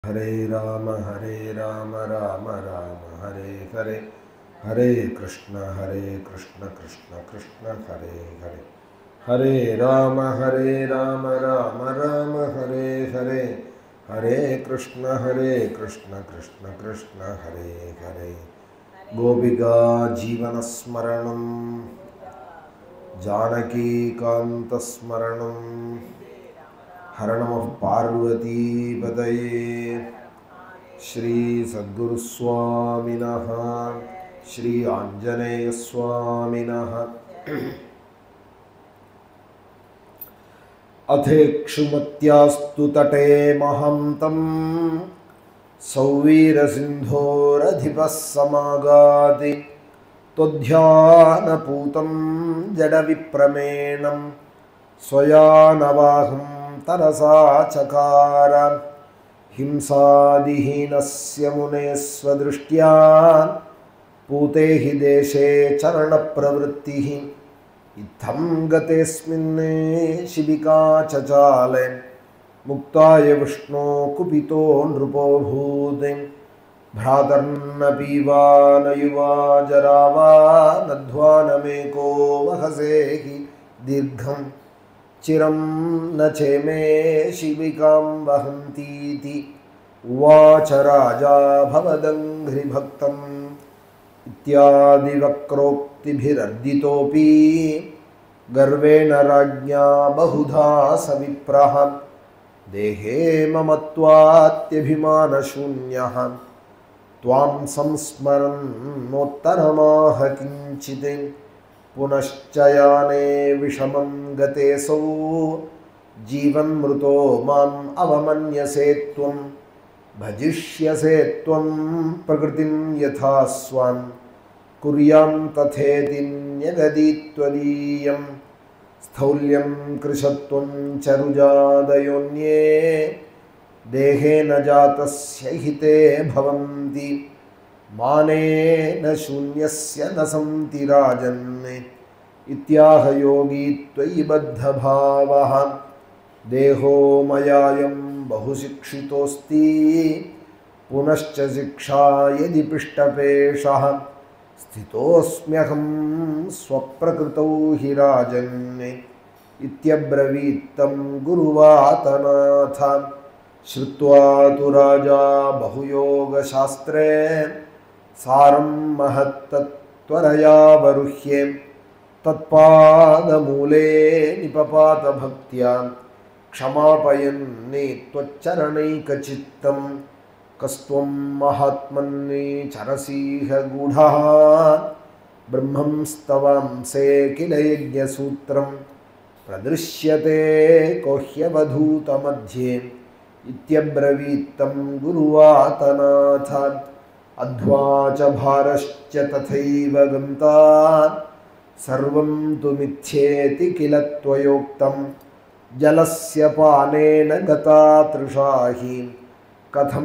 हरे राम हरे राम राम राम हरे हरे हरे कृष्ण हरे कृष्ण कृष्ण कृष्ण हरे हरे हरे राम हरे राम राम राम हरे हरे हरे कृष्ण हरे कृष्ण कृष्ण कृष्ण हरे हरे गोपिका जीवनस्मरणं जानकीकान्तस्मरणं हर नमः पार्वतीपतये श्रीसद्गुरुस्वामिनः श्री आञ्जनेयस्वामिनः अथेक्षुमत्यास्तु तटे महान्तं सौवीरसिन्धोरधिपः समागाति त्वध्यानपूतं जडविप्रमेणं स्वयानवाहं तरसा चकार हिंसादिहीनस्य मुने स्वदृष्ट्या पूते हि देशे चरणप्रवृत्तिः इत्थं गतेऽस्मिन् शिबिका चचाले मुक्ताय विष्णो कुपितो नृपोऽभूत् भ्रातर्नपि वा न युवा जरा वा नध्वानमेको वहसे हि दीर्घं चिरं न चेमे शिबिकां वहन्तीति उवाच राजा भवदङ्घ्रिभक्तम् इत्यादिवक्रोक्तिभिरर्दितोऽपि गर्वेण राज्ञा बहुधा सविप्रः देहे ममत्वात्यभिमानशून्यः त्वां संस्मरन्नोत्तरमाह किञ्चित् पुनश्च याने विषमं गतेऽसौ जीवन्मृतो माम् अवमन्यसे त्वं भजिष्यसे त्वं प्रकृतिं यथा स्वान् कुर्यां तथेति न्यगदीत्वदीयं स्थौल्यं कृशत्वं च रुजादयोन्ये देहेन जातस्य हिते भवन्ति मानेन शून्यस्य न सन्ति राजन् इत्याह योगी त्वयि बद्धभावः देहो मयायं बहुशिक्षितोऽस्ति पुनश्च शिक्षा यदि पृष्ठपेशः स्थितोऽस्म्यहं स्वप्रकृतौ हि राजन् इत्यब्रवीत्तं गुरुवातनाथ श्रुत्वा तु राजा बहुयोगशास्त्रे सारं महत्तत्त्वरयावरुह्ये तत्पादमूले निपपातभक्त्या क्षमापयन्नि त्वच्चरणैकचित्तं कस्त्वं महात्मन्नि चरसीह गूढः ब्रह्मं स्तवांसे किल यज्ञसूत्रं प्रदृश्यते कोह्यवधूतमध्ये इत्यब्रवीत्तं गुरुवातनाथ अध्वा च भारश्च तथैव गन्तान् सर्वं तु मिथ्येति किल त्वयोक्तं जलस्य पानेन गता तृषा हि कथं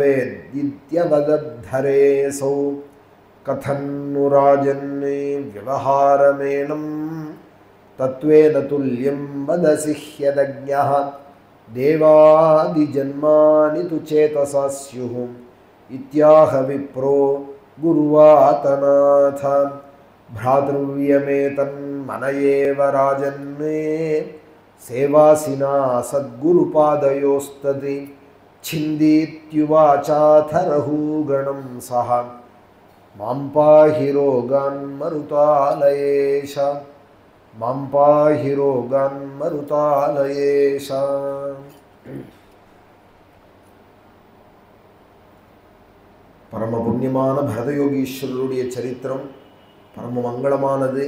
भवेद्यवदद्धरेऽसौ कथन्नु राजन्ने व्यवहारमेनं तत्त्वेन तुल्यं वदसि ह्यदज्ञः देवादिजन्मानि तु चेतसा स्युः इत्याह विप्रो गुरुवातनाथ भ्रातृव्यमेतन्मन एव राजन्ने सेवासिना सद्गुरुपादयोस्तति छिन्दीत्युवाचाथरहूगणं सः मां पाहि रोगान्मरुतालयेश मां पाहि रोगान्मरुतालयेश பரம புண்ணியமான பரதயோகீஸ்வரருடைய சரித்திரம் பரம மங்களமானது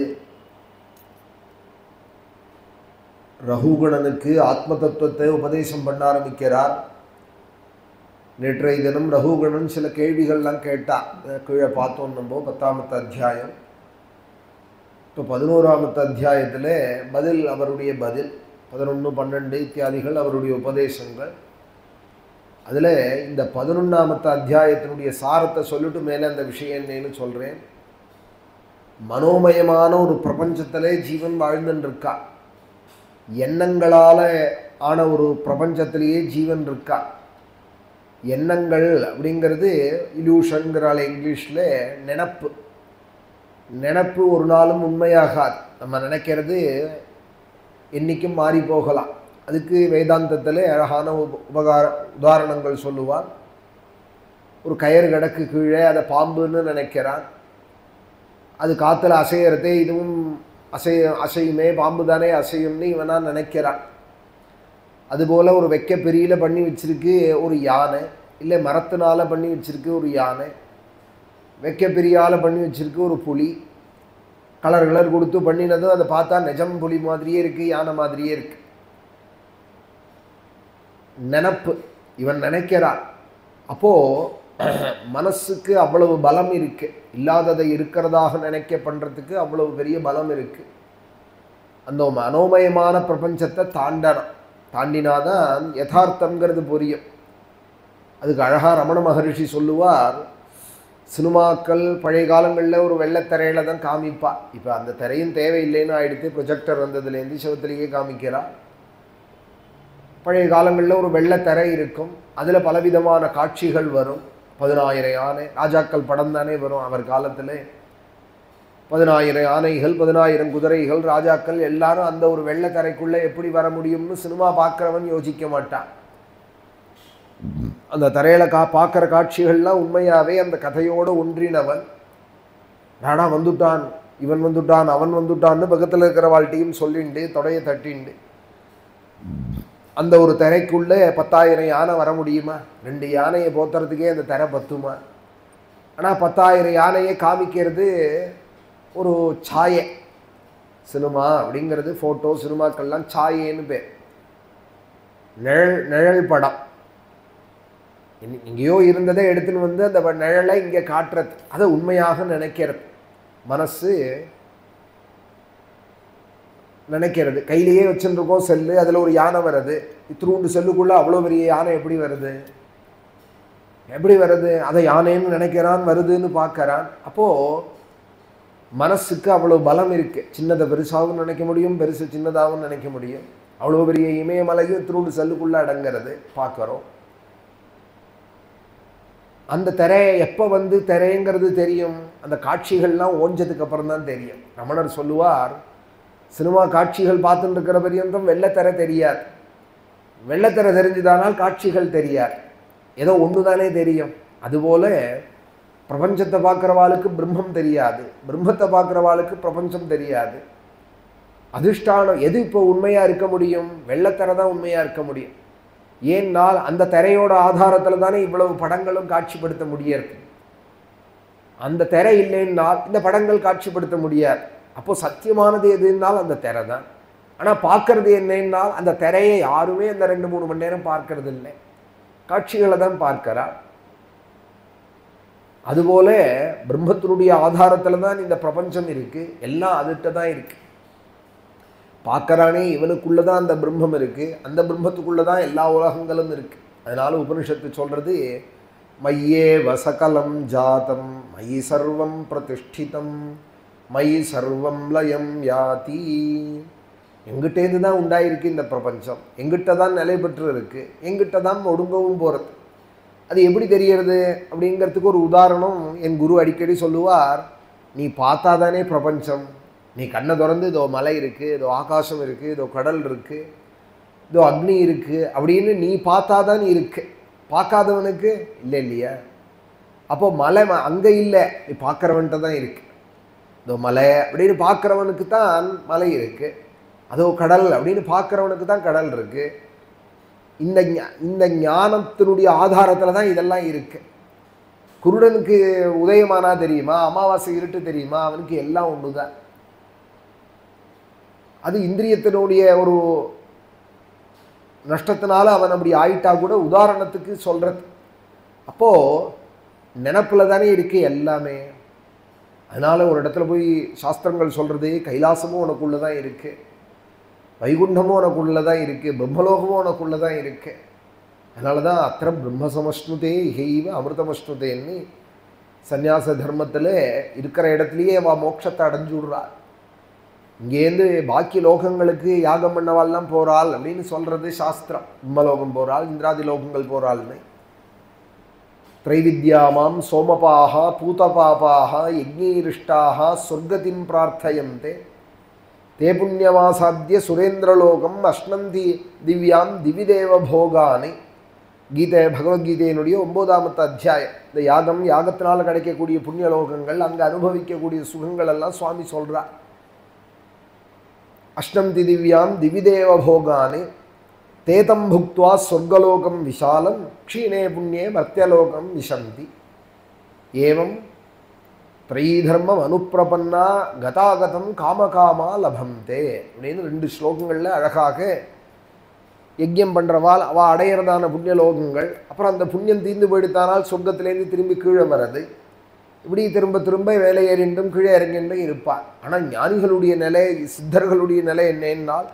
ரகுகணனுக்கு ஆத்ம தத்துவத்தை உபதேசம் பண்ண ஆரம்பிக்கிறார் நேற்றைய தினம் ரகுகணன் சில கேள்விகள்லாம் கேட்டா கீழே பார்த்தோம் நம்ம பத்தாமத்து அத்தியாயம் இப்போ பதினோராமத்து அத்தியாயத்தில் பதில் அவருடைய பதில் பதினொன்று பன்னெண்டு இத்தியாதிகள் அவருடைய உபதேசங்கள் அதில் இந்த பதினொன்றாமத்து அத்தியாயத்தினுடைய சாரத்தை சொல்லிட்டு மேலே அந்த விஷயம் என்னன்னு சொல்கிறேன் மனோமயமான ஒரு பிரபஞ்சத்திலே ஜீவன் வாழ்ந்துன்னு இருக்கா எண்ணங்களால் ஆன ஒரு பிரபஞ்சத்திலேயே ஜீவன் இருக்கா எண்ணங்கள் அப்படிங்கிறது இல்யூஷன்கிறாள் இங்கிலீஷில் நினப்பு நினப்பு ஒரு நாளும் உண்மையாகாது நம்ம நினைக்கிறது என்றைக்கும் மாறி போகலாம் அதுக்கு வேதாந்தத்தில் அழகான உப உபகார உதாரணங்கள் சொல்லுவார் ஒரு கயிறு கிடக்கு கீழே அதை பாம்புன்னு நினைக்கிறான் அது காற்றுல அசையறதே இதுவும் அசைய அசையுமே பாம்பு தானே அசையும்னு இவனா நினைக்கிறான் அதுபோல் ஒரு வெக்க பெரியில் பண்ணி வச்சிருக்கு ஒரு யானை இல்லை மரத்தினால பண்ணி வச்சிருக்கு ஒரு யானை வெக்க பெரியால் பண்ணி வச்சிருக்கு ஒரு புலி கலர் கலர் கொடுத்து பண்ணினதும் அதை பார்த்தா நிஜம் புலி மாதிரியே இருக்குது யானை மாதிரியே இருக்குது நினப்பு இவன் நினைக்கிறான் அப்போது மனசுக்கு அவ்வளவு பலம் இருக்கு இல்லாததை இருக்கிறதாக நினைக்க பண்ணுறதுக்கு அவ்வளவு பெரிய பலம் இருக்கு அந்த மனோமயமான பிரபஞ்சத்தை தாண்டணும் தாண்டினாதான் யதார்த்தங்கிறது புரியும் அதுக்கு அழகாக ரமண மகரிஷி சொல்லுவார் சினிமாக்கள் பழைய காலங்களில் ஒரு வெள்ளைத்திரையில தான் காமிப்பா இப்போ அந்த திரையும் தேவையில்லைன்னு ஆயிடுத்து ப்ரொஜெக்டர் வந்ததுலேருந்து சிவத்திலேயே காமிக்கிறா பழைய காலங்களில் ஒரு வெள்ளைத்திரை இருக்கும் அதில் பலவிதமான காட்சிகள் வரும் பதினாயிரம் யானை ராஜாக்கள் படம் தானே வரும் அவர் காலத்தில் பதினாயிரம் யானைகள் பதினாயிரம் குதிரைகள் ராஜாக்கள் எல்லாரும் அந்த ஒரு வெள்ளைத்தரைக்குள்ளே எப்படி வர முடியும்னு சினிமா பார்க்குறவன் யோசிக்க மாட்டான் அந்த தரையில் கா பார்க்குற காட்சிகள்லாம் உண்மையாகவே அந்த கதையோடு ஒன்றினவன் நாடா வந்துட்டான் இவன் வந்துட்டான் அவன் வந்துட்டான்னு பக்கத்தில் இருக்கிற வாழ்க்கையும் சொல்லிண்டு தொடைய தட்டிண்டு அந்த ஒரு திரைக்குள்ளே பத்தாயிரம் யானை வர முடியுமா ரெண்டு யானையை போத்துறதுக்கே அந்த திரை பத்துமா ஆனால் பத்தாயிரம் யானையை காமிக்கிறது ஒரு சாயை சினிமா அப்படிங்கிறது ஃபோட்டோ சினிமாக்கள்லாம் சாயேன்னு பேர் நிழல் நிழல் படம் இனி- எங்கேயோ இருந்ததை எடுத்துன்னு வந்து அந்த வ- நிழலை இங்கே காட்டுறது அதை உண்மையாக நினைக்கிறது மனசு நினைக்கிறது கையிலேயே வச்சுருக்கோம் செல்லு அதில் ஒரு யானை வருது இத்திரூண்டு செல்லுக்குள்ளே அவ்வளோ பெரிய யானை எப்படி வருது எப்படி வருது அதை யானைன்னு நினைக்கிறான் வருதுன்னு பார்க்கறான் அப்போது மனசுக்கு அவ்வளோ பலம் இருக்குது சின்னதை பெருசாகவும் நினைக்க முடியும் பெருசு சின்னதாகவும் நினைக்க முடியும் அவ்வளோ பெரிய இமயமலையும் இத்திரூண்டு செல்லுக்குள்ளே அடங்கிறது பார்க்குறோம் அந்த திரையை எப்போ வந்து திரைங்கிறது தெரியும் அந்த காட்சிகள்லாம் ஓஞ்சதுக்கு அப்புறம் தான் தெரியும் ரமணர் சொல்லுவார் சினிமா காட்சிகள் பார்த்துட்டு இருக்கிற பரியந்தம் வெள்ளைத்திரை தெரியாது வெள்ளைத்திரை தெரிஞ்சுதானால் காட்சிகள் தெரியாது ஏதோ ஒன்று தானே தெரியும் அதுபோல பிரபஞ்சத்தை பார்க்குறவாளுக்கு பிரம்மம் தெரியாது பிரம்மத்தை பார்க்குறவாளுக்கு பிரபஞ்சம் தெரியாது அதிஷ்டானம் எது இப்போ உண்மையாக இருக்க முடியும் வெள்ளைத்திரை தான் உண்மையாக இருக்க முடியும் ஏன்னால் அந்த திரையோட ஆதாரத்தில் தானே இவ்வளவு படங்களும் காட்சிப்படுத்த முடியாது அந்த திரை இல்லைன்னால் இந்த படங்கள் காட்சிப்படுத்த முடியாது அப்போ சத்தியமானது எதுனால் அந்த திரை தான் ஆனால் பார்க்கறது என்னன்னால் அந்த திரையை யாருமே அந்த ரெண்டு மூணு மணி நேரம் பார்க்கறது இல்லை காட்சிகளை தான் பார்க்கிறா அதுபோல பிரம்மத்தினுடைய ஆதாரத்தில் தான் இந்த பிரபஞ்சம் இருக்கு எல்லாம் அதுகிட்ட தான் இருக்கு பார்க்கறானே இவனுக்குள்ள தான் அந்த பிரம்மம் இருக்கு அந்த பிரம்மத்துக்குள்ள தான் எல்லா உலகங்களும் இருக்கு அதனால உபனிஷத்து சொல்றது மையே வசகலம் ஜாதம் மயி சர்வம் பிரதிஷ்டிதம் மயி சர்வம் லயம் யாதி எங்கிட்டேருந்து தான் உண்டாயிருக்கு இந்த பிரபஞ்சம் எங்கிட்ட தான் நிலை பெற்று இருக்கு எங்கிட்ட தான் ஒடுங்கவும் போகிறது அது எப்படி தெரியறது அப்படிங்கிறதுக்கு ஒரு உதாரணம் என் குரு அடிக்கடி சொல்லுவார் நீ பார்த்தா தானே பிரபஞ்சம் நீ கண்ணை திறந்து இதோ மலை இருக்குது இதோ ஆகாசம் இருக்குது இதோ கடல் இருக்குது இதோ அக்னி இருக்குது அப்படின்னு நீ பார்த்தா தான் இருக்கு பார்க்காதவனுக்கு இல்லை இல்லையா அப்போ மலை அங்கே இல்லை நீ பார்க்குறவன்ட்ட தான் இருக்கு இதோ மலை அப்படின்னு பார்க்குறவனுக்கு தான் மலை இருக்குது அதோ கடல் அப்படின்னு பார்க்குறவனுக்கு தான் கடல் இருக்குது இந்த ஞா- இந்த ஞானத்தினுடைய ஆதாரத்தில் தான் இதெல்லாம் இருக்கு குருடனுக்கு உதயமானா தெரியுமா அமாவாசை இருட்டு தெரியுமா அவனுக்கு எல்லாம் ஒன்று தான் அது இந்திரியத்தினுடைய ஒரு நஷ்டத்தினால அவன் அப்படி ஆயிட்டா கூட உதாரணத்துக்கு சொல்றது அப்போ நினப்பில் தானே இருக்கு எல்லாமே அதனால ஒரு இடத்துல போய் சாஸ்திரங்கள் சொல்றது கைலாசமும் உனக்குள்ள தான் இருக்கு வைகுண்டமும் உனக்குள்ள தான் இருக்கு பிரம்மலோகமும் உனக்குள்ள தான் இருக்கு அதனால தான் அத்திர பிரம்மசமஷ்ணுதே இகைவ அமிர்தமஷ்ணுதேன்னு சந்நியாச தர்மத்தில் இருக்கிற இடத்துலையே அவ மோட்சத்தை அடைஞ்சு விடுறாள் இங்கேருந்து பாக்கி லோகங்களுக்கு யாகம் பண்ணவாள்லாம் போகிறாள் அப்படின்னு சொல்கிறது சாஸ்திரம் பிரம்மலோகம் போகிறாள் இந்திராதி லோகங்கள் போகிறாள்னு த்ரைவித்யாமாம் சோமபாக பூதபாபாக யஜ்ஞீரிஷ்டாக சொர்க்கத்தின் பிரார்த்தயந்தே தே புண்ணியமாசாத்திய சுரேந்திரலோகம் அஷ்ணந்தி திவ்யாம் திவிதேவ போகானி கீதை பகவத்கீதையினுடைய ஒன்பதாமத்து அத்தியாயம் இந்த யாகம் யாகத்தினால் கிடைக்கக்கூடிய புண்ணியலோகங்கள் அங்கே அனுபவிக்கக்கூடிய சுகங்கள் எல்லாம் சுவாமி சொல்கிறார் அஷ்ணந்தி திவ்யாம் திவிதேவ போகானி தேதம் புக்துவா சொர்க்கலோகம் விஷாலம் க்ஷீணே புண்ணியே மர்த்தியலோகம் விஷந்தி ஏவம் திரைதர்மம் அனுப்பிரபன்னா கதாகதம் காமகாமா லபந்தே அப்படின்னு ரெண்டு ஸ்லோகங்களில் அழகாக யஜ்யம் பண்ணுறவால் அவள் அடையிறதான புண்ணியலோகங்கள் அப்புறம் அந்த புண்ணியம் தீர்ந்து போயிடுத்தானால் சொர்க்கத்திலேருந்து திரும்பி கீழே வர்றது இப்படி திரும்ப திரும்ப வேலை ஏறிண்டும் கீழே இறங்கிண்டும் இருப்பார் ஆனால் ஞானிகளுடைய நிலை சித்தர்களுடைய நிலை என்னன்னால்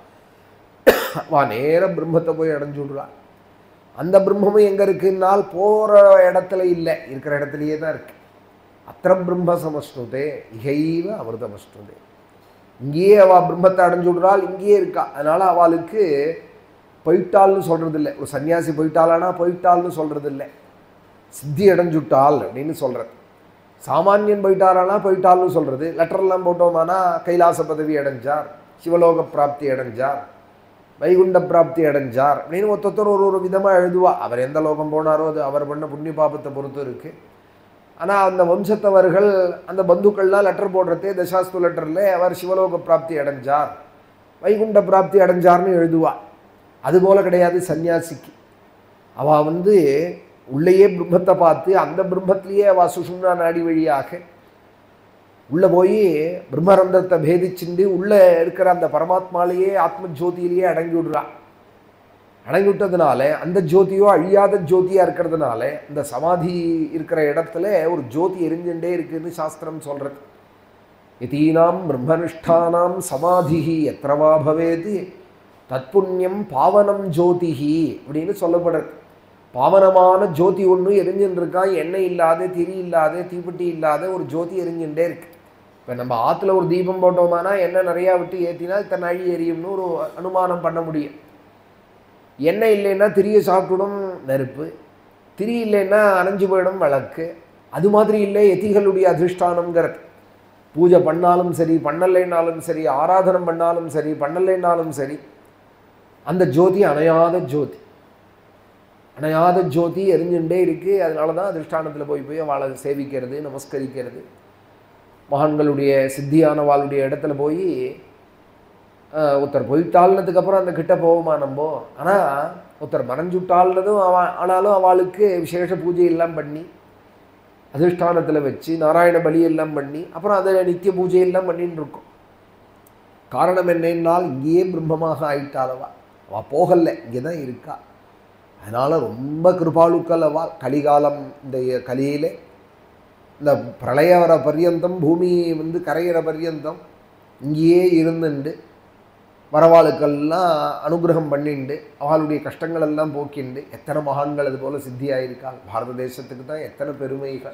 வா நேர பிரம்மத்தை போய் அடைஞ்சு விடுறான் அந்த பிரம்மமும் எங்கே இருக்குன்னால் போகிற இடத்துல இல்லை இருக்கிற இடத்துலையே தான் இருக்கு அத்திர பிரம்ம சமஸ்னுதே இகைவ அமிர்தமஸ்னுதே இங்கேயே அவள் பிரம்மத்தை அடைஞ்சு விடுறாள் இங்கேயே இருக்கா அதனால் அவளுக்கு போயிட்டாள்னு சொல்கிறது இல்லை ஒரு சன்னியாசி போயிட்டாளானா போயிட்டாள்னு சொல்கிறது இல்லை சித்தி அடைஞ்சுட்டாள் அப்படின்னு சொல்கிறது சாமானியன் போயிட்டாரானா போயிட்டாள்னு சொல்கிறது லெட்டர்லாம் போட்டோமானா கைலாச பதவி அடைஞ்சார் சிவலோக பிராப்தி அடைஞ்சார் வைகுண்ட பிராப்தி அடைஞ்சார் அப்படின்னு ஒருத்தர் ஒரு ஒரு விதமாக எழுதுவா அவர் எந்த லோகம் போனாரோ அது அவர் பண்ண புண்ணிய பாபத்தை பொறுத்து இருக்குது ஆனால் அந்த வம்சத்தவர்கள் அந்த பந்துக்கள்லாம் லெட்டர் போடுறதே தசாஸ்து லெட்டரில் அவர் சிவலோக பிராப்தி அடைஞ்சார் வைகுண்ட பிராப்தி அடைஞ்சார்னு எழுதுவா அதுபோல் கிடையாது சன்னியாசிக்கு அவள் வந்து உள்ளேயே பிரம்மத்தை பார்த்து அந்த பிரம்மத்திலேயே அவள் சுஷும்னா நாடி வழியாக உள்ளே போய் பிரம்மரந்தத்தை பேதிச்சுண்டு உள்ளே இருக்கிற அந்த பரமாத்மாலேயே ஆத்ம ஜோதியிலேயே அடங்கி விடுறா அடங்கி விட்டதுனால அந்த ஜோதியோ அழியாத ஜோதியாக இருக்கிறதுனால இந்த சமாதி இருக்கிற இடத்துல ஒரு ஜோதி எரிஞ்சுட்டே இருக்குன்னு சாஸ்திரம் சொல்கிறது யதீனாம் பிரம்மனிஷ்டானாம் சமாதிஹி எத்திரவா பவேது தத்புண்ணியம் பாவனம் ஜோதிஹி அப்படின்னு சொல்லப்படுறது பாவனமான ஜோதி ஒன்று எரிஞ்சுட்டு இருக்கான் எண்ணெய் இல்லாத திரி இல்லாத தீப்பெட்டி இல்லாத ஒரு ஜோதி எரிஞ்சுட்டே இருக்கு இப்போ நம்ம ஆற்றுல ஒரு தீபம் போட்டோமானா எண்ணெய் நிறையா விட்டு ஏற்றினா இத்தனை அழி எரியும்னு ஒரு அனுமானம் பண்ண முடியும் எண்ணெய் இல்லைன்னா திரியை சாப்பிட்டுடும் நெருப்பு திரி இல்லைன்னா அணைஞ்சு போயிடும் விளக்கு அது மாதிரி இல்லை எதிகளுடைய அதிஷ்டானங்கிறது பூஜை பண்ணாலும் சரி பண்ணலைன்னாலும் சரி ஆராதனம் பண்ணாலும் சரி பண்ணலைன்னாலும் சரி அந்த ஜோதி அணையாத ஜோதி அணையாத ஜோதி எரிஞ்சுட்டே இருக்குது அதனால தான் அதிஷ்டானத்தில் போய் போய் அவளை சேவிக்கிறது நமஸ்கரிக்கிறது மகான்களுடைய சித்தியான வாளுடைய இடத்துல போய் ஒருத்தர் போயிட்டாள்னதுக்கப்புறம் அந்த கிட்ட போவோமா நம்ம ஆனால் ஒருத்தர் மறைஞ்சுட்டாள்னதும் அவ ஆனாலும் அவளுக்கு விசேஷ பூஜை எல்லாம் பண்ணி அதிஷ்டானத்தில் வச்சு நாராயண பலி எல்லாம் பண்ணி அப்புறம் அதை நித்திய பூஜை எல்லாம் பண்ணின்னு இருக்கோம் காரணம் என்னென்னால் இங்கேயே பிரம்மமாக ஆயிட்டாளவா அவள் போகலை இங்கே தான் இருக்கா அதனால் ரொம்ப கிருபாளுக்கள் அவள் கலிகாலம் இந்த கலியில் இந்த பிரளய வர பர்யந்தம் பூமி வந்து கரையிற பர்யந்தம் இங்கேயே இருந்துண்டு வரவாளுக்கெல்லாம் அனுகிரகம் பண்ணிண்டு அவளுடைய கஷ்டங்கள் எல்லாம் போக்கிண்டு எத்தனை மகான்கள் அது போல் சித்தியாயிருக்காள் பாரத தேசத்துக்கு தான் எத்தனை பெருமைகள்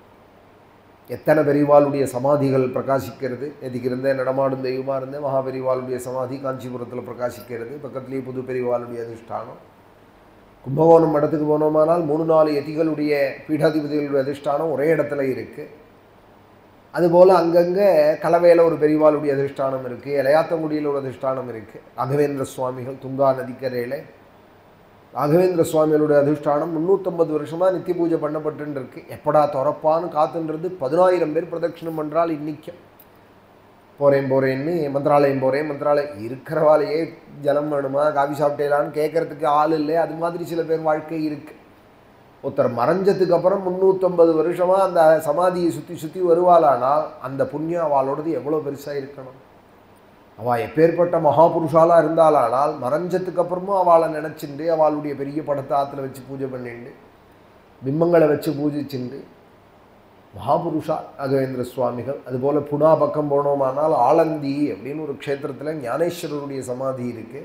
எத்தனை பெரிவாளுடைய சமாதிகள் பிரகாசிக்கிறது எதுக்கு இருந்தேன் நடமாடும் தெய்வமாக இருந்தேன் மகாபெரிவாளுடைய சமாதி காஞ்சிபுரத்தில் பிரகாசிக்கிறது பக்கத்துலேயே புது பெரிவாளுடைய அதிஷ்டானம் கும்பகோணம் இடத்துக்கு போனோமானால் மூணு நாலு எதிகளுடைய பீடாதிபதிகளுடைய அதிஷ்டானம் ஒரே இடத்துல இருக்குது அதுபோல் அங்கங்கே கலவையில் ஒரு பெரியவாளுடைய அதிஷ்டானம் இருக்குது இளையாத்தங்குடியில் ஒரு அதிஷ்டானம் இருக்குது ராகவேந்திர சுவாமிகள் துங்கா நதிக்கரையில் ராகவேந்திர சுவாமிகளுடைய அதிஷ்டானம் முந்நூற்றம்பது வருஷமாக நித்திய பூஜை பண்ணப்பட்டுன்னு இருக்கு எப்படா திறப்பான்னு காத்துன்றது பதினாயிரம் பேர் பிரதட்சிணம் பண்ணுறால் இன்றைக்கும் போகிறேன் போகிறேன்னு மந்திராலயம் போகிறேன் மந்திராலயம் இருக்கிறவாலேயே ஜலம் வேணுமா காஃபி சாப்பிட்டேலான்னு கேட்குறதுக்கு ஆள் இல்லை அது மாதிரி சில பேர் வாழ்க்கை இருக்குது ஒருத்தர் மறைஞ்சதுக்கு அப்புறம் முந்நூற்றம்பது வருஷமாக அந்த சமாதியை சுற்றி சுற்றி வருவாளானால் அந்த புண்ணியம் அவளோடது எவ்வளோ பெருசாக இருக்கணும் அவள் எப்பேற்பட்ட மகாபுருஷாலாக இருந்தாளானால் மறைஞ்சதுக்கு அப்புறமும் அவளை நினச்சிண்டு அவளுடைய பெரிய படத்தை ஆற்றுல வச்சு பூஜை பண்ணிண்டு பிம்பங்களை வச்சு பூஜிச்சுண்டு மகாபுருஷா ராகவேந்திர சுவாமிகள் அதுபோல் புனா பக்கம் போனோமானால் ஆலந்தி அப்படின்னு ஒரு க்ஷேத்திரத்தில் ஞானேஸ்வரருடைய சமாதி இருக்குது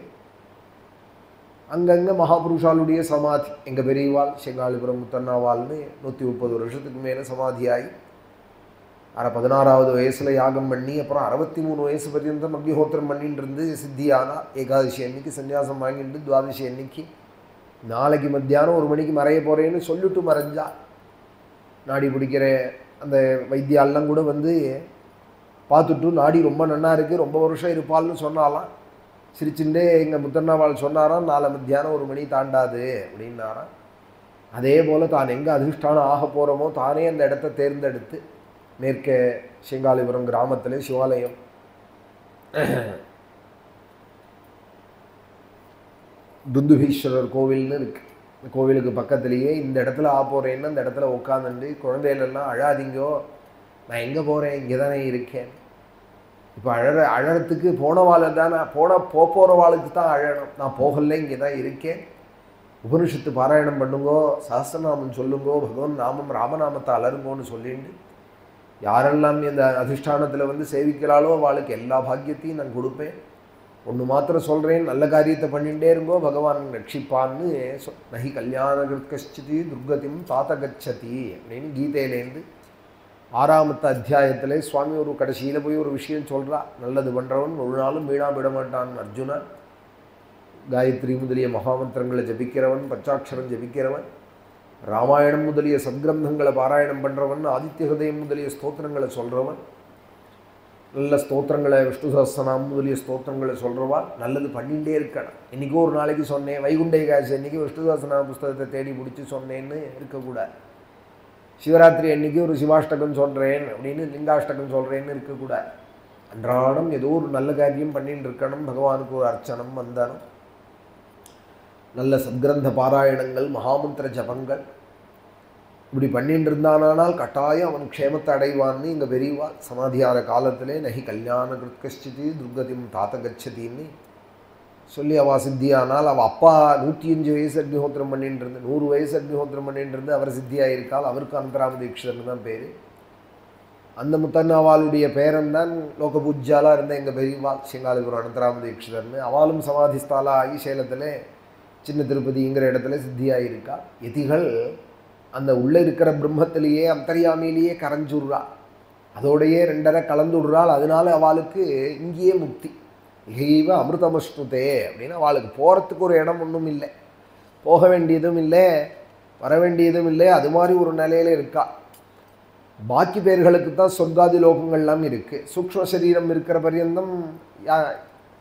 அங்கங்கே மகாபுருஷாலுடைய சமாதி எங்கள் பெரியவாள் செங்காலிபுரம் முத்தண்ணாவால்னு நூற்றி முப்பது வருஷத்துக்கு மேலே சமாதியாகி அரை பதினாறாவது வயசில் யாகம் பண்ணி அப்புறம் அறுபத்தி மூணு வயசு பர்யந்தம் அக்னிஹோத்திரம் பண்ணிட்டு இருந்து சித்தியானா ஏகாதசி அன்னைக்கு சன்னியாசம் வாங்கிட்டு துவாதசி அன்னைக்கு நாளைக்கு மத்தியானம் ஒரு மணிக்கு மறைய போகிறேன்னு சொல்லிட்டு மறைஞ்சா நாடி பிடிக்கிற அந்த வைத்தியாலாம் கூட வந்து பார்த்துட்டு நாடி ரொம்ப நன்னா இருக்குது ரொம்ப வருஷம் இருப்பாள்னு சொன்னாலாம் சிரிச்சுட்டே எங்கள் முத்தண்ணாவாள் சொன்னாராம் நாளை மத்தியானம் ஒரு மணி தாண்டாது அப்படின்னாராம் அதே போல் தான் எங்கே அதிர்ஷ்டானம் ஆக போகிறோமோ தானே அந்த இடத்த தேர்ந்தெடுத்து மேற்கே செங்காலிபுரம் கிராமத்தில் சிவாலயம் துந்துபீஸ்வரர் கோவில்னு இருக்கு இந்த கோவிலுக்கு பக்கத்துலேயே இந்த இடத்துல ஆ போகிறேன்னு அந்த இடத்துல உட்காந்துட்டு குழந்தைகளெல்லாம் அழாதீங்கோ நான் எங்கே போகிறேன் இங்கே தானே இருக்கேன் இப்போ அழற அழறதுக்கு போனவாளை தான் நான் போன போ போகிறவாளுக்கு தான் அழணும் நான் போகல இங்கே தான் இருக்கேன் உபனிஷத்து பாராயணம் பண்ணுங்கோ சஹஸ்ரநாமம் சொல்லுங்கோ பகவான் நாமம் ராமநாமத்தை அலருங்கோன்னு சொல்லிட்டு யாரெல்லாம் இந்த அதிஷ்டானத்தில் வந்து சேவிக்கிறாளோ அவளுக்கு எல்லா பாக்கியத்தையும் நான் கொடுப்பேன் ஒன்று மாத்திரம் சொல்கிறேன் நல்ல காரியத்தை பண்ணிகிட்டே இருங்கோ பகவான் ரட்சிப்பான்னு சொ நகி கல்யாண கஷ்டிதி துர்கதிம் தாத்த கச்சதி அப்படின்னு கீதையிலேருந்து ஆறாமத்த அத்தியாயத்தில் சுவாமி ஒரு கடைசியில் போய் ஒரு விஷயம் சொல்கிறா நல்லது பண்ணுறவன் ஒரு நாளும் வீணா விட மாட்டான் அர்ஜுனன் காயத்ரி முதலிய மகாமந்திரங்களை ஜபிக்கிறவன் பச்சாட்சரம் ஜபிக்கிறவன் ராமாயணம் முதலிய சத்கிரந்தங்களை பாராயணம் பண்ணுறவன் ஆதித்ய ஹிருதயம் முதலிய ஸ்தோத்திரங்களை சொல்கிறவன் நல்ல ஸ்தோத்திரங்களை விஷ்ணு சஹஸ்ரநாமம் முதலிய ஸ்தோத்திரங்களை சொல்கிறவா நல்லது பண்ணிகிட்டே இருக்கணும் இன்றைக்கோ ஒரு நாளைக்கு சொன்னேன் வைகுண்டை காசு இன்றைக்கி விஷ்ணு சஹஸ்ரநாம புஸ்தகத்தை தேடி பிடிச்சி சொன்னேன்னு இருக்கக்கூடாது சிவராத்திரி அன்னைக்கு ஒரு சிவாஷ்டகம் சொல்கிறேன் அப்படின்னு லிங்காஷ்டகம் சொல்கிறேன்னு இருக்கக்கூடாது அன்றாடம் ஏதோ ஒரு நல்ல காரியம் பண்ணிட்டு இருக்கணும் பகவானுக்கு ஒரு அர்ச்சனம் வந்தனம் நல்ல சத்கிரந்த பாராயணங்கள் மகாமந்திர ஜபங்கள் இப்படி பண்ணிட்டு இருந்தானால் கட்டாயம் அவன் க்ஷேமத்தை அடைவான்னு இங்கே பெரியவா சமாதியார காலத்திலே நகி கல்யாண கிருத்கஷ்டிதி துர்கதிம் தாத்த கச்சதின்னு சொல்லி அவள் சித்தியானால் அவள் அப்பா நூற்றி அஞ்சு வயசு அக்னிஹோத்திரம் பண்ணிட்டு இருந்து நூறு வயசு அக்னிஹோத்திரம் பண்ணிட்டு இருந்து அவர் சித்தியாக இருக்கால் அவருக்கு அந்தராம தீட்சிதர்னு தான் பேர் அந்த முத்தண்ணாவாளுடைய பேரன் தான் லோக பூஜ்யாலாக இருந்த எங்கள் பெரியவாள் சிங்காலிபுரம் அனந்தராம தீட்சிதர்னு அவளும் சமாதிஸ்தாலா ஆகி சேலத்தில் சின்ன திருப்பதிங்கிற இடத்துல சித்தியாக இருக்கா எதிகள் அந்த உள்ளே இருக்கிற பிரம்மத்திலேயே அந்தரியாமையிலேயே கரைஞ்சுடுறா அதோடையே ரெண்டரை கலந்துடுறாள் அதனால அவளுக்கு இங்கேயே முக்தி இகைவ அமிர்தமஷ்ணுதே அப்படின்னு அவளுக்கு போகிறதுக்கு ஒரு இடம் ஒன்றும் இல்லை போக வேண்டியதும் இல்லை வர வேண்டியதும் இல்லை அது மாதிரி ஒரு நிலையில இருக்கா பாக்கி பேர்களுக்கு தான் சொர்க்காதி லோகங்கள்லாம் இருக்குது சூக்ஷ்ம சரீரம் இருக்கிற பர்யந்தம் யா-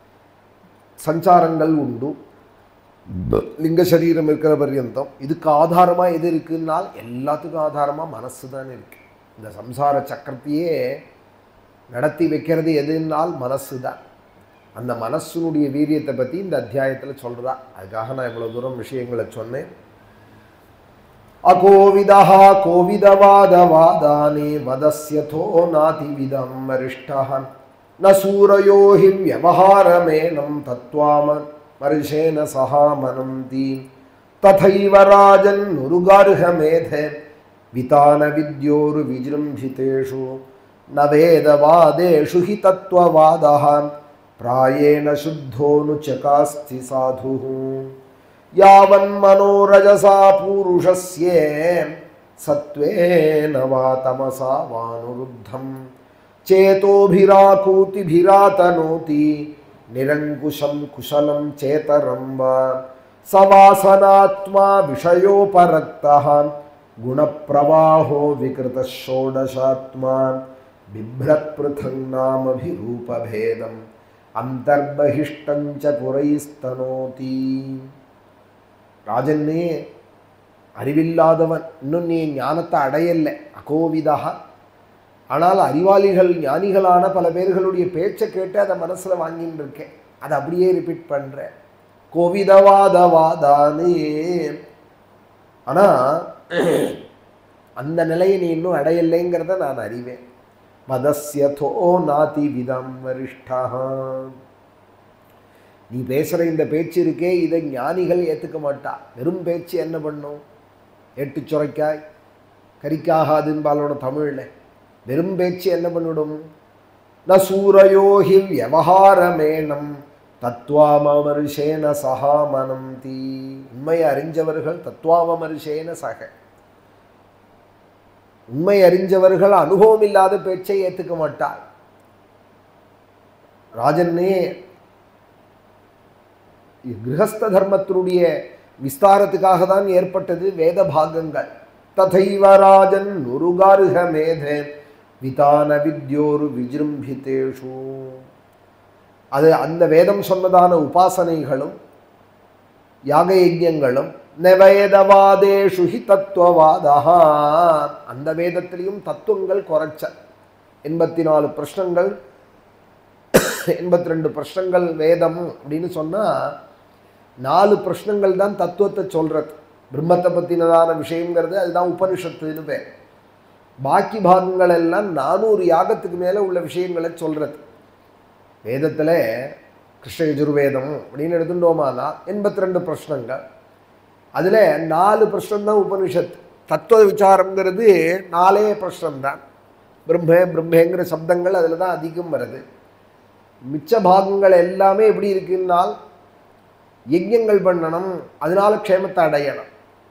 சஞ்சாரங்கள் உண்டு லிங்க சரீரம் இருக்கிற பர்யந்தம் இதுக்கு ஆதாரமாக எது இருக்குன்னால் எல்லாத்துக்கும் ஆதாரமாக மனசு தான் இருக்குது இந்த சம்சார சக்கரத்தையே நடத்தி வைக்கிறது எதுன்னால் மனசு தான் அந்த மனசுனுடைய வீரியத்தை பற்றி இந்த அத்தியாயத்தில் சொல்கிறா அதுக்காக நான் இவ்வளோ தூரம் விஷயங்களை சொன்னேன் அகோவிதா கோவிதவாதவாதானே வதஸ்யதோ நாதிவிதம் வரிஷ்டः ந சூரயோ ஹி வியவஹாரமேனம் தத்வாம மருஷேன சகாமனந்தி ததைவ ராஜன் நுருகார்ஹமேத விதான வித்யோரு விஜృంభితேஷு ந வேதவாதேஷு ஹி தத்வவாதः பிராயேண சுத்தோனுச்சகாஸ்தி சாதுः यावन्मनोरजसा पूरुषस्य सत्त्वेन वा तमसा वानुरुद्धं चेतोभिराकूतिभिरातनोति निरङ्कुशं कुशलं चेतरं वा सवासनात्मा विषयोपरक्तः गुणप्रवाहो विकृतः षोडशात्मा बिभ्रत्पृथङ् नामभिरूपभेदम् अन्तर्बहिष्टं च पुरैस्तनोति ராஜன்னே அறிவில்லாதவன் இன்னும் நீ ஞானத்தை அடையலை அகோவிதா ஆனால் அறிவாளிகள் ஞானிகளான பல பேர்களுடைய பேச்சை கேட்டு அதை மனசில் வாங்கின்னு இருக்கேன் அதை அப்படியே ரிப்பீட் பண்ணுறேன் கோவிதவாதவாதானே ஆனால் அந்த நிலையை நீ இன்னும் அடையலைங்கிறத நான் அறிவேன் மதஸ்யதோ நாதி விதம் வரிஷ்டா நீ பேசுகிற இந்த பேச்சு இருக்கே இதை ஞானிகள் ஏற்றுக்க மாட்டா வெறும் பேச்சு என்ன பண்ணும் எட்டு சுரைக்காய் கரிக்காகாதுன்பாலோட தமிழில் வெறும் பேச்சு என்ன பண்ணிவிடும் ந சூரயோஹி வியவஹாரமேனம் தத்வாமருஷேன சகாமனம் தீ உண்மை அறிஞ்சவர்கள் தத்வாமருஷேன சக உண்மை அறிஞ்சவர்கள் அனுபவம் இல்லாத பேச்சை ஏற்றுக்க மாட்டார் ராஜன்னே கிரகஸ்த தர்மத்தினுடைய விஸ்தாரத்துக்காக தான் ஏற்பட்டது வேத பாகங்கள் ததைவ ராஜன் நுருகாருக மேதே விதான வித்யோரு விஜృంభిதேஷு அது அந்த வேதம் சொன்னதான உபாசனைகளும் யாக யஜ்யங்களும் நவேதவாதேஷு ஹி தத்துவவாதா அந்த வேதத்திலையும் தத்துவங்கள் குறைச்ச எண்பத்தி நாலு பிரஷ்னங்கள் எண்பத்தி ரெண்டு பிரஷ்னங்கள் வேதம் அப்படின்னு சொன்னால் நாலு பிரஷ்னங்கள் தான் தத்துவத்தை சொல்கிறது பிரம்மத்தை பற்றினதான விஷயங்கிறது அதுதான் உபனிஷத்துன்னு பேர் பாக்கி பாகங்கள் எல்லாம் நானூறு யாகத்துக்கு மேலே உள்ள விஷயங்களை சொல்கிறது வேதத்தில் கிருஷ்ண யஜுர்வேதம் அப்படின்னு எடுத்துட்டோமானா எண்பத்தி ரெண்டு பிரஷ்னங்கள் அதில் நாலு பிரஷ்னம் தான் உபனிஷத் தத்துவ விசாரங்கிறது நாலே பிரஷ்னம் தான் பிரம்ம பிரம்மேங்கிற சப்தங்கள் அதில் தான் அதிகம் வருது மிச்ச பாகங்கள் எல்லாமே எப்படி இருக்குன்னால் யஜ்யங்கள் பண்ணணும் அதனால க்ஷேமத்தை அடையணும்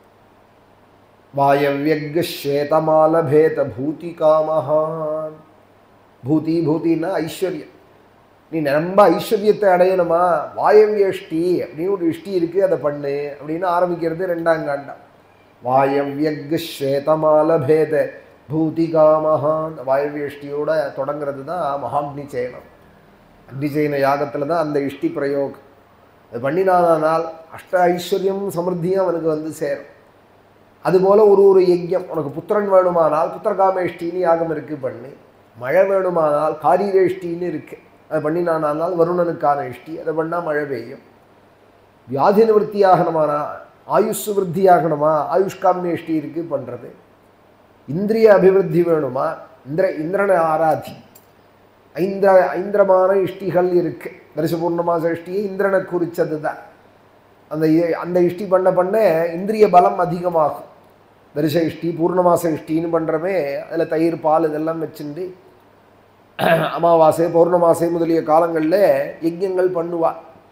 வாயவ்யக் ஸ்வேதமாலபேத பூதி காமஹான் பூதி பூத்தின்னா ஐஸ்வர்யம் நீ ரொம்ப ஐஸ்வர்யத்தை அடையணுமா வாயவ்யஷ்டி அப்படின்னு ஒரு இஷ்டி இருக்குது அதை பண்ணு அப்படின்னு ஆரம்பிக்கிறது ரெண்டாம் காண்டம் வாயவ்யக் ஸ்வேதமாலபேத பூதி காமஹான் வாயவ்யஷ்டியோட தொடங்குறது தான் மகாக்னி சேனம் அக்னிஜெயின யாகத்தில் தான் அந்த இஷ்டி பிரயோகம் அது பண்ணினானால் அஷ்ட ஐஸ்வர்யம் சமிருத்தியும் அவனுக்கு வந்து சேரும் அதுபோல் ஒரு ஒரு யஜ்யம் உனக்கு புத்திரன் வேணுமானால் புத்திரகாமேஷ்டின்னு யாகம் இருக்குது பண்ணு மழை வேணுமானால் காரீரேஷ்டின்னு இருக்குது அது பண்ணினானால் வருணனுக்கான இஷ்டி அதை பண்ணால் மழை பெய்யும் வியாதி நிவர்த்தி ஆகணுமானா ஆயுஷ் விருத்தி ஆகணுமா ஆயுஷ்காமேஷ்டி இருக்குது பண்ணுறது இந்திரிய அபிவிருத்தி வேணுமா இந்திர இந்திரனை ஆராதி ஐந்திர ஐந்திரமான இஷ்டிகள் இருக்கு தரிச பூர்ணமாச இஷ்டியை இந்திரனை குறித்தது தான் அந்த இ- அந்த இஷ்டி பண்ண பண்ண இந்திரிய பலம் அதிகமாகும் தரிச இஷ்டி பூர்ணமாச இஷ்டின்னு பண்ணுறமே அதில் தயிர் பால் இதெல்லாம் வச்சுண்டு அமாவாசை பௌர்ணமாசை முதலிய காலங்களில் யஜ்யங்கள் பண்ணுவா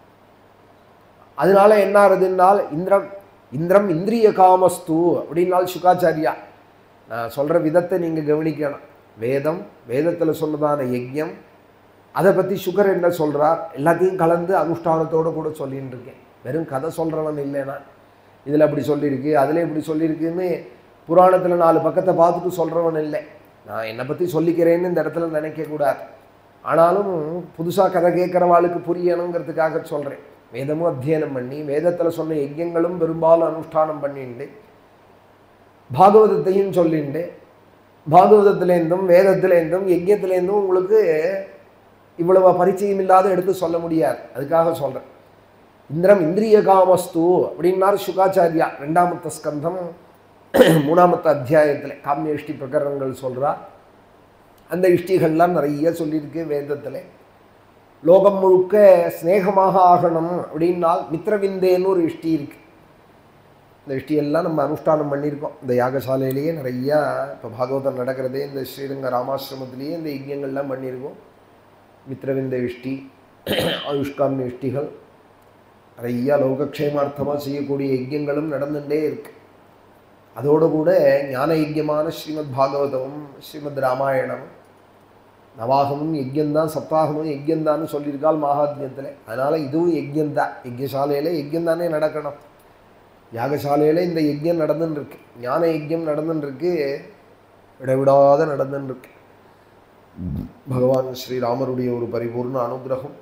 அதனால என்ன ஆகுதுன்னால் இந்திரம் இந்திரம் இந்திரிய காமஸ்து அப்படின்னால் சுகாச்சாரியா நான் சொல்கிற விதத்தை நீங்கள் கவனிக்கணும் வேதம் வேதத்தில் சொன்னதான யஜ்யம் அதை பற்றி சுகர் என்ன சொல்கிறார் எல்லாத்தையும் கலந்து அனுஷ்டானத்தோடு கூட சொல்லின்னு இருக்கேன் வெறும் கதை சொல்கிறவன் இல்லைனா இதில் அப்படி சொல்லியிருக்கு அதில் இப்படி சொல்லியிருக்குன்னு புராணத்தில் நாலு பக்கத்தை பார்த்துட்டு சொல்கிறவன் இல்லை நான் என்னை பற்றி சொல்லிக்கிறேன்னு இந்த இடத்துல நினைக்கக்கூடாது ஆனாலும் புதுசாக கதை கேட்குறவாளுக்கு புரியணுங்கிறதுக்காக சொல்கிறேன் வேதமும் அத்தியனம் பண்ணி வேதத்தில் சொன்ன யஜ்யங்களும் பெரும்பாலும் அனுஷ்டானம் பண்ணிண்டு பாகவதத்தையும் சொல்லிண்டு பாகவதத்திலேருந்தும் வேதத்திலேருந்தும் யஜ்யத்திலேருந்தும் உங்களுக்கு இவ்வளவு பரிச்சயம் இல்லாத எடுத்து சொல்ல முடியாது அதுக்காக சொல்கிறேன் இந்திரம் இந்திரிய காமஸ்து அப்படின்னார் சுகாச்சாரியா ரெண்டாமத்த ஸ்கந்தம் மூணாமத்த அத்தியாயத்தில் காமிய இஷ்டி பிரகரணங்கள் சொல்றா அந்த இஷ்டிகள்லாம் நிறைய சொல்லியிருக்கு வேதத்தில் லோகம் முழுக்க சிநேகமாக ஆகணும் அப்படின்னால் மித்ரவிந்தேன்னு ஒரு இஷ்டி இருக்கு இந்த இஷ்டியெல்லாம் நம்ம அனுஷ்டானம் பண்ணியிருக்கோம் இந்த யாகசாலையிலேயே நிறையா இப்போ பாகவதம் நடக்கிறதே இந்த ஸ்ரீரங்க ராமாசிரமத்திலேயே இந்த யஜ்யங்கள்லாம் பண்ணியிருக்கோம் மித்ரவிந்த இஷ்டி ஆயுஷ்காமிய இஷ்டிகள் நிறையா லோகக்ஷேமார்த்தமாக செய்யக்கூடிய யஜ்யங்களும் நடந்துகிட்டே இருக்கு அதோடு கூட ஞான யஜ்யமான ஸ்ரீமத் பாகவதமும் ஸ்ரீமத் ராமாயணமும் நவாகமும் யஜ்யந்தான் சப்தாகமும் யஜ்யந்தான்னு சொல்லியிருக்காள் மகாத்மியத்தில் அதனால் இதுவும் யஜ்யந்தான் யஜ்யசாலையில் யஜ்யம் தானே நடக்கணும் யாகசாலையில் இந்த யஜ்யம் நடந்துன்னு இருக்கு ஞான யஜ்யம் நடந்துன்னு இருக்கு இடைவிடாத நடந்துன்னு இருக்கு பகவான் ஸ்ரீராமருடைய ஒரு பரிபூர்ண அனுகிரகம்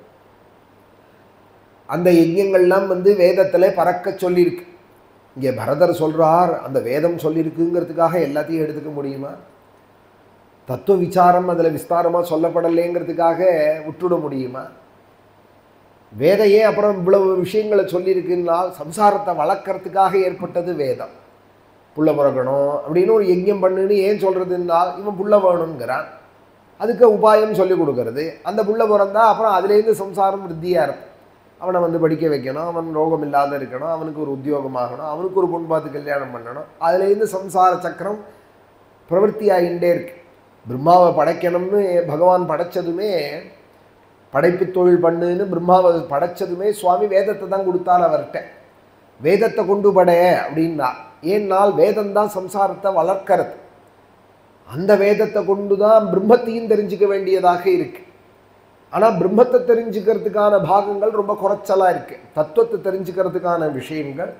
அந்த யஜ்யங்கள்லாம் வந்து வேதத்தில் பறக்க சொல்லியிருக்கு இங்கே பரதர் சொல்றார் அந்த வேதம் சொல்லியிருக்குங்கிறதுக்காக எல்லாத்தையும் எடுத்துக்க முடியுமா தத்துவ விசாரம் அதில் விஸ்தாரமாக சொல்லப்படலைங்கிறதுக்காக விட்டுட முடியுமா வேதையே அப்புறம் இவ்வளவு விஷயங்களை சொல்லியிருக்குன்னால் சம்சாரத்தை வளர்க்கறதுக்காக ஏற்பட்டது வேதம் புள்ள பிறக்கணும் அப்படின்னு ஒரு யஜ்யம் பண்ணுன்னு ஏன் சொல்கிறதுனால் இவன் புள்ள வேணுங்கிறான் அதுக்கு உபாயம் சொல்லி கொடுக்கறது அந்த புள்ள பிறந்தா அப்புறம் அதுலேருந்து சம்சாரம் விருத்தியாக இருக்கும் அவனை வந்து படிக்க வைக்கணும் அவன் ரோகம் இல்லாத இருக்கணும் அவனுக்கு ஒரு உத்தியோகம் ஆகணும் அவனுக்கு ஒரு பொண்ணு பார்த்து கல்யாணம் பண்ணணும் அதுலேருந்து சம்சார சக்கரம் பிரவൃத்தி ஆகிட்டே இருக்கு பிரம்மாவை படைக்கணும்னு பகவான் படைச்சதுமே படைப்பு தொழில் பண்ணுன்னு பிரம்மாவை படைச்சதுமே சுவாமி வேதத்தை தான் கொடுத்தார் அவர்கிட்ட வேதத்தை கொண்டு பட அப்படின்னா ஏன்னால் வேதம் தான் சம்சாரத்தை வளர்க்கறது அந்த வேதத்தை கொண்டு தான் பிரம்மத்தையும் தெரிஞ்சுக்க வேண்டியதாக இருக்கு ஆனால் பிரம்மத்தை தெரிஞ்சுக்கிறதுக்கான பாகங்கள் ரொம்ப குறைச்சலாக இருக்கு தத்துவத்தை தெரிஞ்சுக்கிறதுக்கான விஷயங்கள்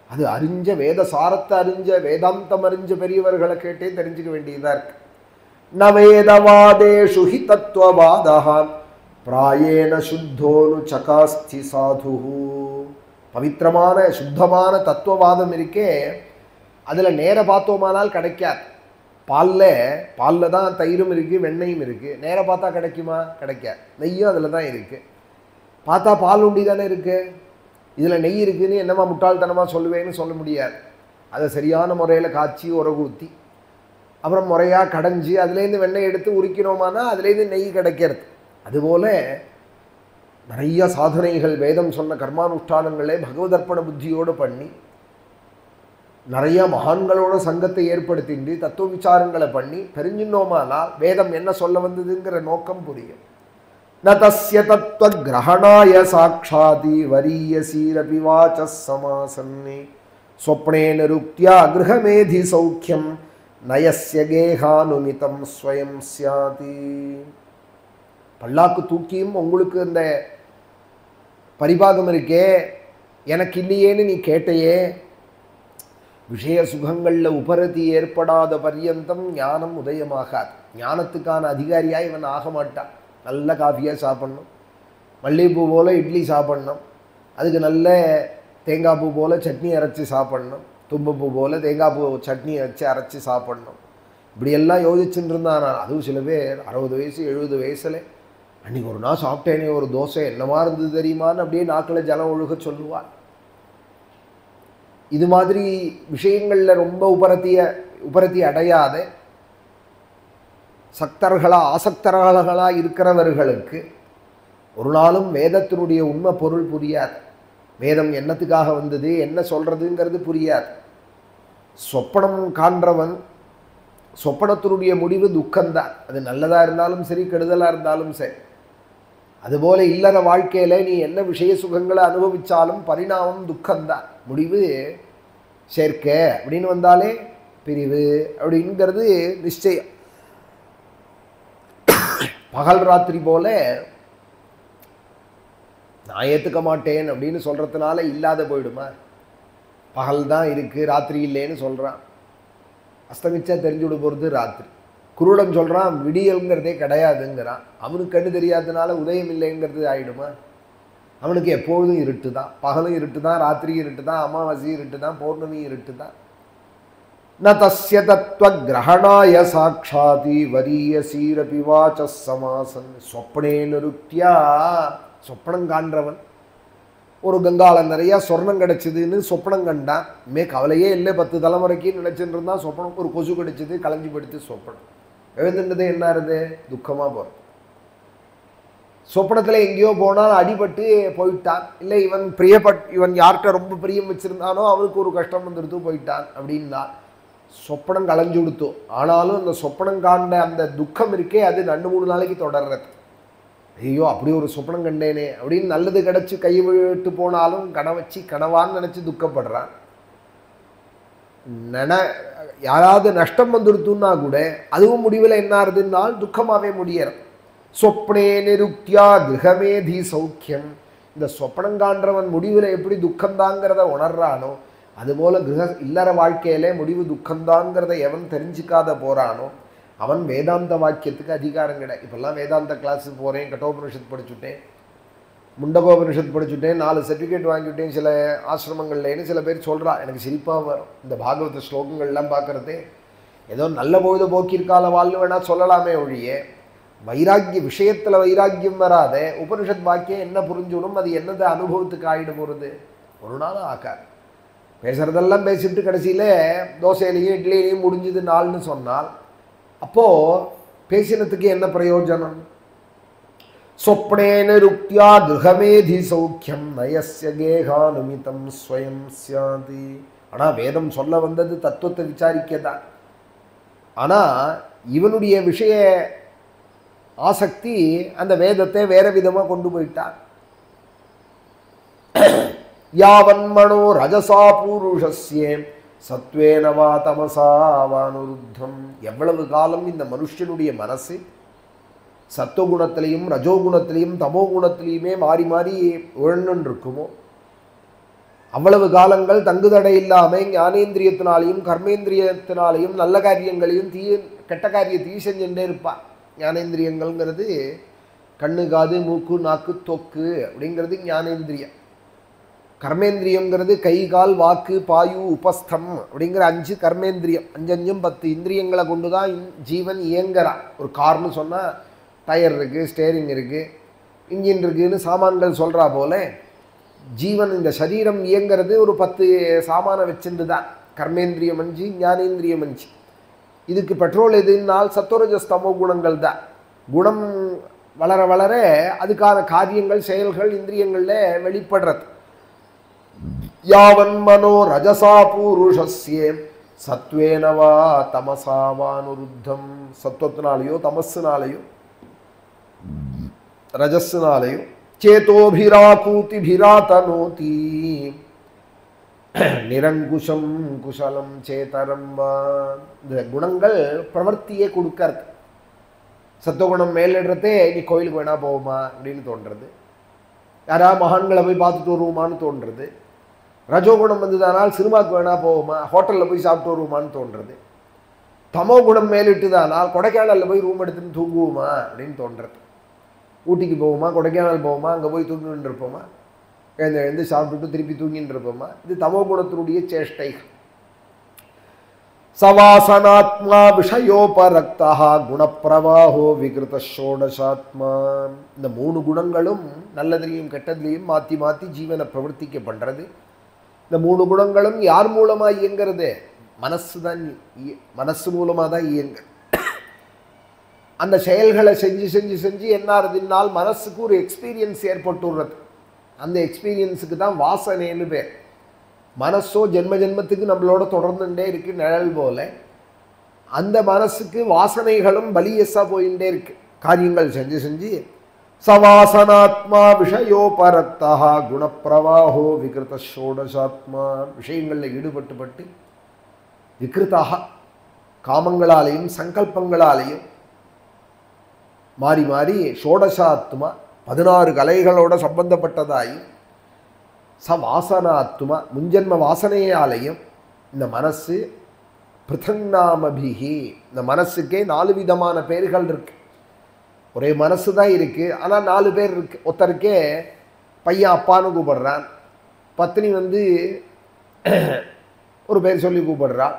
அது அறிஞ்ச வேத சாரத்தை அறிஞ்ச வேதாந்தம் அறிஞ்ச பெரியவர்களை கேட்டே தெரிஞ்சுக்க வேண்டியதாக இருக்கு ந வேதவாதேஷு ஹி தத்துவவாதா பிராயேன சுத்தோனு சகாஸ்தி சாது பவித்திரமான சுத்தமான தத்துவவாதம் இருக்கே அதில் நேர பார்த்தோமானால் கிடைக்காது பாலில் பாலில் தான் தயிரும் இருக்குது வெண்ணெயும் இருக்குது நேர பார்த்தா கிடைக்குமா கிடைக்காது நெய்யும் அதில் தான் இருக்குது பார்த்தா பால் உண்டி தானே இருக்குது இதில் நெய் இருக்குதுன்னு என்னமா முட்டாள்தனமாக சொல்லுவேன்னு சொல்ல முடியாது அதை சரியான முறையில் காய்ச்சி உரகு ஊற்றி அப்புறம் முறையாக கடைஞ்சி அதுலேருந்து வெண்ணெய் எடுத்து உரிக்கிறோமானா அதுலேருந்து நெய் கிடைக்கிறது அதுபோல் நிறைய சாதனைகள் வேதம் சொன்ன கர்மானுஷ்டானங்களே பகவதர்ப்பண புத்தியோடு பண்ணி நிறைய மகான்களோட சங்கத்தை ஏற்படுத்திண்டு தத்துவ விசாரங்களை பண்ணி தெரிஞ்சினோமானால் வேதம் என்ன சொல்ல வந்ததுங்கிற நோக்கம் புரியும் ந தஸ்ய தத்துவ கிரகணாய சாட்சாதி வரியசீரபி வாச்ச சமாசன்னே ஸ்வப்னே நிருக்தியா கிரகமேதி சௌக்கியம் நயஸ்ய கேகானுமிதம் ஸ்வயம் சியாதி பல்லாக்கு தூக்கியும் உங்களுக்கு இந்த பரிபாகம் இருக்கே எனக்கு இல்லையேன்னு நீ கேட்டையே விஷய சுகங்களில் உபரதி ஏற்படாத பர்யந்தம் ஞானம் உதயமாகாது ஞானத்துக்கான அதிகாரியாக இவன் ஆக மாட்டான் நல்ல காஃபியாக சாப்பிட்ணும் மல்லிகைப்பூ போல் இட்லி சாப்பிட்ணும் அதுக்கு நல்ல தேங்காய் பூ போல் சட்னி அரைச்சி சாப்பிட்ணும் தும்பப்பூ போல் தேங்காய் பூ சட்னி வச்சு அரைச்சி சாப்பிட்ணும் இப்படியெல்லாம் யோசிச்சுட்டு இருந்தான் நான் அதுவும் சில பேர் அறுபது வயசு எழுபது வயசில் அன்றைக்கி ஒரு நாள் சாப்பிட்டேனே ஒரு தோசை என்னமா இருந்தது தெரியுமான்னு அப்படியே நாக்கில் ஜலம் ஒழுக சொல்லுவாள் இது மாதிரி விஷயங்களில் ரொம்ப உபரத்திய உபரத்தி அடையாத சக்தர்களா ஆசக்தர்களாக இருக்கிறவர்களுக்கு ஒரு நாளும் வேதத்தினுடைய உண்மை பொருள் புரியாது வேதம் என்னத்துக்காக வந்தது என்ன சொல்கிறதுங்கிறது புரியாது சொப்பனம் காண்றவன் சொப்பனத்தினுடைய முடிவு துக்கம்தான் அது நல்லதாக இருந்தாலும் சரி கெடுதலாக இருந்தாலும் சரி அதுபோல இல்லற வாழ்க்கையில் நீ என்ன விஷய சுகங்களை அனுபவித்தாலும் பரிணாமம் துக்கம்தான் முடிவு சேர்க்க அப்படின்னு வந்தாலே பிரிவு அப்படிங்கிறது நிச்சயம் பகல் ராத்திரி போல நான் ஏற்றுக்க மாட்டேன் அப்படின்னு சொல்கிறதுனால இல்லாத போயிடுமா பகல் தான் இருக்குது ராத்திரி இல்லைன்னு சொல்கிறான் அஸ்தமிச்சா தெரிஞ்சு விட போகிறது ராத்திரி குருடன் சொல்கிறான் விடியல்ங்கிறதே கிடையாதுங்கிறான் அவனுக்கு கண்ணு தெரியாதனால உதயம் இல்லைங்கிறது ஆயிடுமா அவனுக்கு எப்பொழுதும் இருட்டு தான் பகலும் இருட்டு தான் ராத்திரி இருட்டு தான் அமாவாசை இருட்டு தான் பௌர்ணமி இருட்டு தான் ந தஸ்ய தத்துவ கிரகணாய சாட்சாதி வரியசீரபி வாச்ச சமாசன் சொப்பனே நிருக்தியா சொப்பனம் காண்றவன் ஒரு கங்காளம் நிறையா சொர்ணம் கிடச்சிதுன்னு சொப்பனம் கண்டான் மே கவலையே இல்லை பத்து தலைமுறைக்கு நினச்சிட்டு இருந்தான் சொப்பனம் ஒரு கொசு கிடச்சிது களைஞ்சி படுத்து சொப்பனம் எழுந்துட்டது என்ன இருது துக்கமாக போகிறது சொப்பனத்தில் எங்கேயோ போனால் அடிபட்டு போயிட்டான் இல்லை இவன் பிரியப்பட் இவன் யார்கிட்ட ரொம்ப பிரியம் வச்சுருந்தானோ அவனுக்கு ஒரு கஷ்டம் வந்துடுத்து போயிட்டான் அப்படின்னா சொப்பனம் களைஞ்சு கொடுத்தோம் ஆனாலும் அந்த சொப்பனம் காண்ட அந்த துக்கம் இருக்கே அது ரெண்டு மூணு நாளைக்கு தொடர்றது ஐயோ அப்படி ஒரு சொப்பனம் கண்டேனே அப்படின்னு நல்லது கிடச்சி கை விட்டு போனாலும் கனவச்சு கனவான்னு நினச்சி துக்கப்படுறான் நன யாராவது நஷ்டம் வந்துடுத்துன்னா கூட அதுவும் முடிவில் என்ன ஆகுதுன்னால் துக்கமாகவே முடியறது சொப்னே நிருக்தியா கிரகமேதி சௌக்கியம் இந்த சொப்பனம் காண்றவன் முடிவில் எப்படி துக்கம்தாங்கிறத உணர்றானோ அதுபோல் கிரக இல்லற வாழ்க்கையிலே முடிவு துக்கம்தாங்கிறத எவன் தெரிஞ்சிக்காத போகிறானோ அவன் வேதாந்த வாக்கியத்துக்கு அதிகாரம் கிடையாது இப்போல்லாம் வேதாந்த கிளாஸுக்கு போகிறேன் கட்டோபனிஷத் படிச்சுட்டேன் முண்டகோபனிஷத் படிச்சுட்டேன் நாலு சர்டிஃபிகேட் வாங்கிவிட்டேன் சில ஆசிரமங்கள்லேன்னு சில பேர் சொல்கிறா எனக்கு சிரிப்பாக வரும் இந்த பாகவத ஸ்லோகங்கள்லாம் பார்க்குறதே ஏதோ நல்ல பொழுது போக்கிற்கால வாழ்னு வேணால் சொல்லலாமே ஒழிய வைராக்கிய விஷயத்தில் வைராக்கியம் வராத உபனிஷத் வாக்கியம் என்ன புரிஞ்சுடும் அது என்னது அனுபவத்துக்கு ஆகிட போகிறது ஒரு நாளும் ஆக்காது பேசுகிறதெல்லாம் பேசிட்டு கடைசியில் தோசையிலையும் இட்லியிலையும் முடிஞ்சது நாள்னு சொன்னால் அப்போது பேசினத்துக்கு என்ன பிரயோஜனம் சொப்னேன ருக்தியா கிரகமேதி சௌக்கியம் நயஸ்ய கேகானுமிதம் ஸ்வயம் சியாதி ஆனால் வேதம் சொல்ல வந்தது தத்துவத்தை விசாரிக்க தான் ஆனால் இவனுடைய விஷய ஆசக்தி அந்த வேதத்தை வேற விதமாக கொண்டு போயிட்டான் யாவன்மனோ ரஜசா பூருஷஸ்யே சத்வேனவா தமசா வானுருத்தம் எவ்வளவு காலம் இந்த மனுஷனுடைய மனசு சத்துவகுணத்திலையும் ரஜோகுணத்திலையும் தமோ குணத்திலையுமே மாறி மாறி உழன்னு இருக்குமோ அவ்வளவு காலங்கள் தங்குதடை இல்லாமல் ஞானேந்திரியத்தினாலையும் கர்மேந்திரியத்தினாலையும் நல்ல காரியங்களையும் தீய கெட்ட காரியத்தையும் செஞ்சுட்டே இருப்பான் ஞானேந்திரியங்கள்ங்கிறது கண்ணு காது மூக்கு நாக்கு தொக்கு அப்படிங்கிறது ஞானேந்திரியம் கர்மேந்திரியங்கிறது கை கால் வாக்கு பாயு உபஸ்தம் அப்படிங்கிற அஞ்சு கர்மேந்திரியம் அஞ்சஞ்சும் பத்து இந்திரியங்களை கொண்டு தான் இந்- ஜீவன் இயங்குறான் ஒரு கார்னு சொன்னால் டயர் இருக்குது ஸ்டேரிங் இருக்குது இன்ஜின் இருக்குன்னு சாமான்கள் சொல்கிறா போல ஜீவன் இந்த சரீரம் இயங்கிறது ஒரு பத்து சாமானை வச்சிருந்து தான் கர்மேந்திரியம் அஞ்சு ஞானேந்திரியம் அஞ்சு இதுக்கு பெட்ரோல் எதுனால் சத்துவரஜஸ்தமோ குணங்கள் தான் குணம் வளர வளர அதுக்கான காரியங்கள் செயல்கள் இந்திரியங்களில் வெளிப்படுறது யாவன் மனோ ரஜசா பூருஷஸ்யே சத்வேனவா தமசாவானுருத்தம் சத்துவத்தினாலேயோ தமஸுனாலேயோ ரஜஸ்னாலேயும் சேதோபிராகூதிபிராதனோதி நிரங்குஷம் குஷலம் சேதரம் வா இந்த குணங்கள் பிரவர்த்தியே கொடுக்கறது சத்துவகுணம் மேலிடுறதே நீ கோயிலுக்கு வேணா போவோமா அப்படின்னு தோன்றது யாரா மகான்களை போய் பார்த்துட்டு வருவோமான்னு தோன்றது ரஜோகுணம் வந்ததானால் சினிமாவுக்கு வேணா போவோமா ஹோட்டலில் போய் சாப்பிட்டு வருவோமான்னு தோன்றது தமோ குணம் மேலிட்டுதானால் கொடைக்கானலில் போய் ரூம் எடுத்துன்னு தூங்குவோமா அப்படின்னு தோன்றது ஊட்டிக்கு போவோமா கொடைக்கானல் போவோமா அங்கே போய் தூங்கிட்டு இருப்போமா எழுந்து எழுந்து சாப்பிட்டுட்டு திருப்பி தூங்கிட்டு இருப்போமா இது தமோ குணத்தினுடைய சேஷ்டைகள் சவாசனாத்மா விஷயோபரக்தா குணப்பிரவாஹோ விகிருத ஷோடசாத்மா இந்த மூணு குணங்களும் நல்லதுலேயும் கெட்டதுலேயும் மாற்றி மாற்றி ஜீவனை பிரவர்த்திக்க பண்ணுறது இந்த மூணு குணங்களும் யார் மூலமாக இயங்கிறது மனசு தான் இய- மனசு மூலமாக தான் இயங்க அந்த செயல்களை செஞ்சு செஞ்சு செஞ்சு என்ன ஆகுதுன்னால் மனசுக்கு ஒரு எக்ஸ்பீரியன்ஸ் ஏற்பட்டுடுறது அந்த எக்ஸ்பீரியன்ஸுக்கு தான் வாசனைன்னு பேர் மனசோ ஜென்ம ஜென்மத்துக்கு நம்மளோட தொடர்ந்துட்டே இருக்கு நிழல் போல அந்த மனசுக்கு வாசனைகளும் பலியஸாக போயிட்டே இருக்கு காரியங்கள் செஞ்சு செஞ்சு சவாசனாத்மா விஷயோபரக்தா குணப்பிரவாஹோ விகிருத ஷோடசாத்மா விஷயங்களில் ஈடுபட்டு பட்டு விகிருதாக காமங்களாலேயும் சங்கல்பங்களாலேயும் மாறி மாறி ஷோடசாத்மா பதினாறு கலைகளோட சம்பந்தப்பட்டதாயும் ச வாசனாத்மா முன்ஜென்ம வாசனையாலையும் இந்த மனசு பிருத்தங்நாமபிகி இந்த மனசுக்கே நாலு விதமான பேர்கள் இருக்கு ஒரே மனசு தான் இருக்கு ஆனால் நாலு பேர் இருக்கு ஒருத்தருக்கே பையன் அப்பான்னு கூப்பிடுறான் பத்னி வந்து ஒரு பேர் சொல்லி கூப்பிடுறான்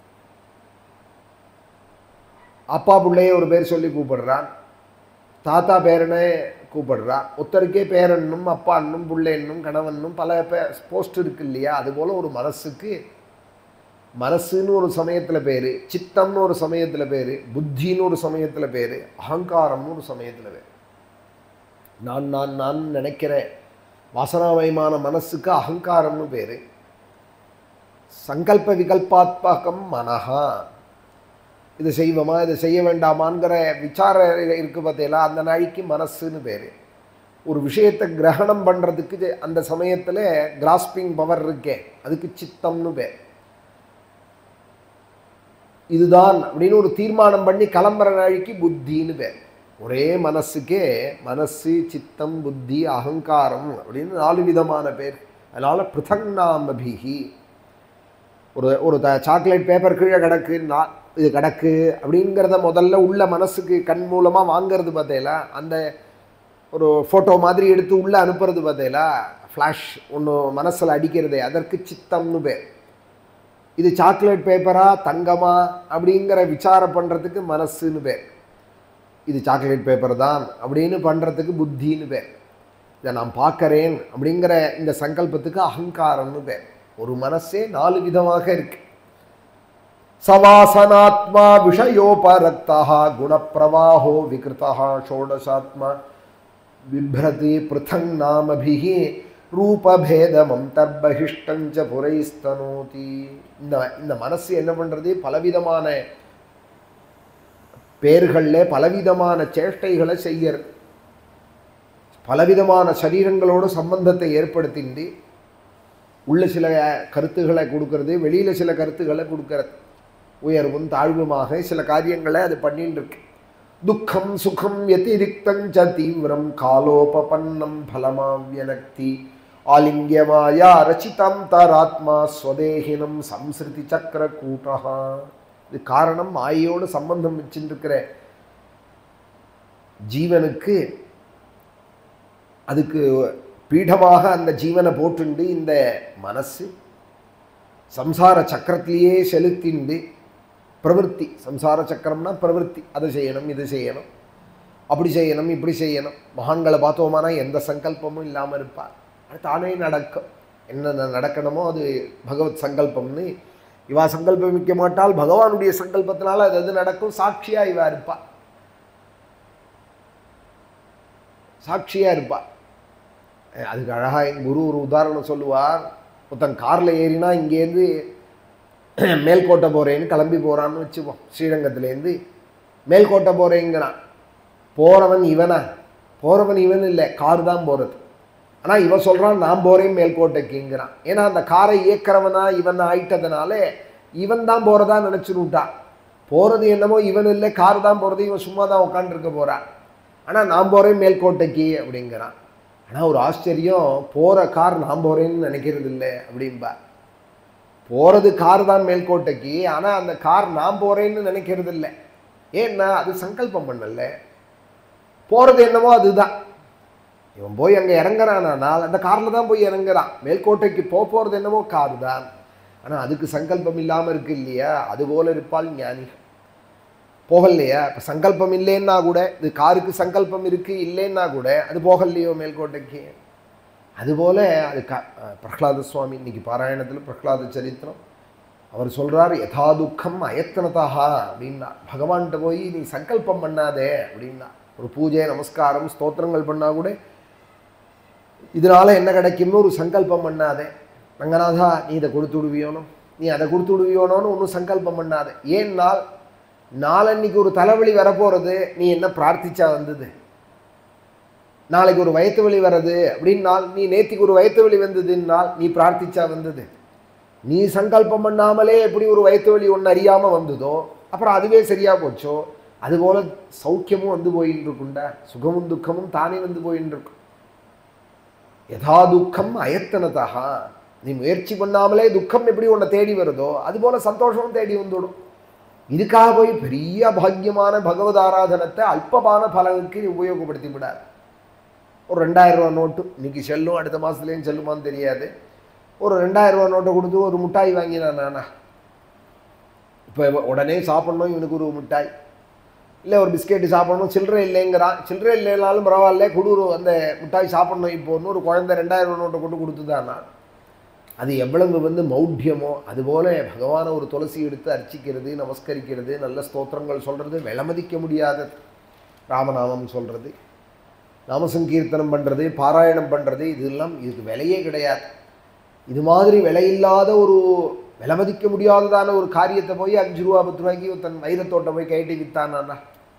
அப்பா பிள்ளைய ஒரு பேர் சொல்லி கூப்பிடுறான் தாத்தா பேரனே கூப்பிடுறான் ஒருத்தருக்கே பேரன்னும் அப்பான்னும் பிள்ளைன்னும் கணவன்னும் பல பே போஸ்ட் இருக்கு இல்லையா அதுபோல் ஒரு மனசுக்கு மனசுன்னு ஒரு சமயத்தில் பேர் சித்தம்னு ஒரு சமயத்தில் பேர் புத்தின்னு ஒரு சமயத்தில் பேர் அகங்காரம்னு ஒரு சமயத்தில் பேர் நான் நான் நான் நினைக்கிற வாசனாமயமான மனசுக்கு அகங்காரம்னு பேர் சங்கல்ப விகல்பாத்மகம் மனஹா இது செய்வோமா இது செய்ய வேண்டாமாங்கிற விசாரம் இருக்கு பார்த்தீங்களா அந்த நாளைக்கு மனசுன்னு பேர் ஒரு விஷயத்தை கிரகணம் பண்ணுறதுக்கு அந்த சமயத்தில் கிராஸ்பிங் பவர் இருக்கே அதுக்கு சித்தம்னு பேர் இதுதான் அப்படின்னு ஒரு தீர்மானம் பண்ணி கிளம்புற நாளைக்கு புத்தின்னு பேர் ஒரே மனசுக்கே மனசு சித்தம் புத்தி அகங்காரம் அப்படின்னு நாலு விதமான பேர் அதனால் பிருத்தங்நாமபிகி ஒரு ஒரு த சாக்லேட் பேப்பர் கீழே கிடக்கு நான் இது கிடக்கு அப்படிங்கிறத முதல்ல உள்ள மனசுக்கு கண் மூலமாக வாங்கிறது பார்த்தேலா அந்த ஒரு ஃபோட்டோ மாதிரி எடுத்து உள்ளே அனுப்புறது பார்த்தேலா ஃப்ளாஷ் ஒன்று மனசில் அடிக்கிறதே அதற்கு சித்தம்னு பேர் இது சாக்லேட் பேப்பரா தங்கமா அப்படிங்கிற விசாரம் பண்ணுறதுக்கு மனசுன்னு பேர் இது சாக்லேட் பேப்பர் தான் அப்படின்னு பண்ணுறதுக்கு புத்தின்னு பேர் இதை நான் பார்க்கறேன் அப்படிங்கிற இந்த சங்கல்பத்துக்கு அகங்காரம்னு பேர் ஒரு மனசே நாலு விதமாக இருக்கு சவாசனாத்மா விஷயோபரக்தா குணப்பிரவாஹோ விகிருதா ஷோடசாத்மா பிப்ரதி பிருத்தங் நாமபிஹி ரூபபேதமம் தர்பகிஷ்டஞ்ச புரைஸ்தனோதி இந்த இந்த மனசு என்ன பண்ணுறது பலவிதமான பேர்களில் பலவிதமான சேஷ்டைகளை செய்யறது பலவிதமான சரீரங்களோட சம்பந்தத்தை ஏற்படுத்திண்டு உள்ள சில கருத்துக்களை கொடுக்கறது வெளியில் சில கருத்துக்களை கொடுக்கறது உயர்வும் தாழ்வுமாக சில காரியங்களை அது பண்ணிட்டு இருக்கு துக்கம் சுகம் வத்திரிக்தஞ்ச தீவிரம் காலோபபன்னம் பலமாவியனக்தி ஆலிங்கியமாயா ரச்சிதம் தராத்மா ஸ்வதேகினம் சம்ஸ்ருதி சக்கர கூட்டா இது காரணம் மாயோடு சம்பந்தம் வச்சுருக்கிற ஜீவனுக்கு அதுக்கு பீடமாக அந்த ஜீவனை போட்டுண்டு இந்த மனசு சம்சார சக்கரத்திலேயே செலுத்திண்டு பிரவൃத்தி சம்சார சக்கரம்னா பிரவൃத்தி அதை செய்யணும் இது செய்யணும் அப்படி செய்யணும் இப்படி செய்யணும் மகான்களை பார்த்தோமானா எந்த சங்கல்பமும் இல்லாமல் இருப்பார் அது தானே நடக்கும் என்ன நடக்கணுமோ அது பகவத் சங்கல்பம்னு இவா சங்கல்பம் வைக்க மாட்டால் பகவானுடைய சங்கல்பத்தினால அது அது நடக்கும் சாட்சியா இவா இருப்பா சாட்சியா இருப்பா அதுக்கு அழகா என் குரு ஒரு உதாரணம் சொல்லுவார் ஒருத்தன் காரில் ஏறினா இங்கேருந்து மேல்கோட்டை போகிறேன்னு கிளம்பி போகிறான்னு வச்சுப்போம் ஸ்ரீரங்கத்துலேருந்து மேல்கோட்டை போகிறேங்கிறான் போகிறவன் இவனா போகிறவன் இவன் இல்லை கார் தான் போகிறது ஆனால் இவன் சொல்கிறான் நான் போகிறேன் மேல்கோட்டைக்குங்கிறான் ஏன்னா அந்த காரை இயக்கிறவனா இவன் ஆயிட்டதுனால இவன் தான் போகிறதா நினச்சிருட்டான் போகிறது என்னமோ இவன் இல்லை கார் தான் போகிறது இவன் சும்மா தான் உட்காந்துருக்க போகிறான் ஆனால் நான் போகிறேன் மேல்கோட்டைக்கு அப்படிங்கிறான் ஆனால் ஒரு ஆச்சரியம் போகிற கார் நான் போகிறேன்னு நினைக்கிறது இல்லை அப்படின்பா போகிறது கார் தான் மேல்கோட்டைக்கு ஆனால் அந்த கார் நான் போகிறேன்னு நினைக்கிறது இல்லை ஏன்னா அது சங்கல்பம் பண்ணல போகிறது என்னமோ அதுதான் இவன் போய் அங்கே இறங்குறானால் அந்த காரில் தான் போய் இறங்குறான் மேல்கோட்டைக்கு போக போகிறது என்னமோ கார் தான் ஆனால் அதுக்கு சங்கல்பம் இல்லாமல் இருக்கு இல்லையா அதுபோல இருப்பால் ஞானிகள் போகலையா இப்போ சங்கல்பம் இல்லைன்னா கூட இது காருக்கு சங்கல்பம் இருக்குது இல்லைன்னா கூட அது போகலையோ மேல்கோட்டைக்கு அதுபோல் அது க பிரஹ்லாத சுவாமி இன்னைக்கு பாராயணத்தில் பிரஹ்லாத சரித்திரம் அவர் சொல்கிறார் யதா துக்கம் அயத்தனதாக அப்படின்னா பகவான்கிட்ட போய் நீ சங்கல்பம் பண்ணாதே அப்படின்னா ஒரு பூஜை நமஸ்காரம் ஸ்தோத்திரங்கள் பண்ணால் கூட இதனால் என்ன கிடைக்கும்னு ஒரு சங்கல்பம் பண்ணாதே ரங்கநாதா நீ இதை கொடுத்து விடுவியோனோ நீ அதை கொடுத்து விடுவியோனோன்னு ஒன்றும் சங்கல்பம் பண்ணாதே ஏன்னால் நாளன்னைக்கு ஒரு தலைவலி வரப்போகிறது நீ என்ன பிரார்த்திச்சா வந்தது நாளைக்கு ஒரு வயிற்று வலி வர்றது அப்படின்னால் நீ நேத்திக்கு ஒரு வயிற்று வலி வந்ததுன்னால் நீ பிரார்த்திச்சா வந்தது நீ சங்கல்பம் பண்ணாமலே எப்படி ஒரு வயிற்று வலி ஒன்று அறியாமல் வந்ததோ அப்புறம் அதுவே சரியாக போச்சோ அதுபோல் சௌக்கியமும் வந்து போயின்னு இருக்குண்டா சுகமும் துக்கமும் தானே வந்து போயின்னு இருக்கும் யதா துக்கம் அயத்தனதாக நீ முயற்சி பண்ணாமலே துக்கம் எப்படி உன்னை தேடி வருதோ அதுபோல் சந்தோஷமும் தேடி வந்துவிடும் இதுக்காக போய் பெரிய பாக்கியமான பகவத் ஆராதனத்தை அல்பமான பலனுக்கு உபயோகப்படுத்தி விடாது ஒரு ரெண்டாயிரம் ரூபா நோட்டு இன்னைக்கு செல்லும் அடுத்த மாதத்துலேயும் செல்லுமான்னு தெரியாது ஒரு ரெண்டாயிரம் ரூபா நோட்டை கொடுத்து ஒரு மிட்டாய் வாங்கினான் நானா இப்போ உடனே சாப்பிட்ணும் இவனுக்கு ஒரு மிட்டாய் இல்லை ஒரு பிஸ்கெட்டு சாப்பிடணும் சில்லறை இல்லைங்கிறான் சில்லறை இல்லைனாலும் பரவாயில்ல குடூர் அந்த மிட்டாய் சாப்பிடணும் இப்போன்னு ஒரு குழந்தை ரெண்டாயிரம் ரூபா நோட்டை கொண்டு கொடுத்துதானா அது எவ்வளவு வந்து மௌಢ்யமோ அதுபோல் பகவானை ஒரு துளசி எடுத்து அர்ச்சிக்கிறது நமஸ்கரிக்கிறது நல்ல ஸ்தோத்திரங்கள் சொல்கிறது விலமதிக்க முடியாதது ராமநாமம் சொல்கிறது நாமசங்கீர்த்தனம் பண்ணுறது பாராயணம் பண்ணுறது இதெல்லாம் இதுக்கு விலையே கிடையாது இது மாதிரி விலையில்லாத ஒரு விலமதிக்க முடியாததான ஒரு காரியத்தை போய் அஞ்சு ரூபா பத்து ரூபாய்க்கு தன் வைரத்தோட்டை போய் கைட்டி விற்றானா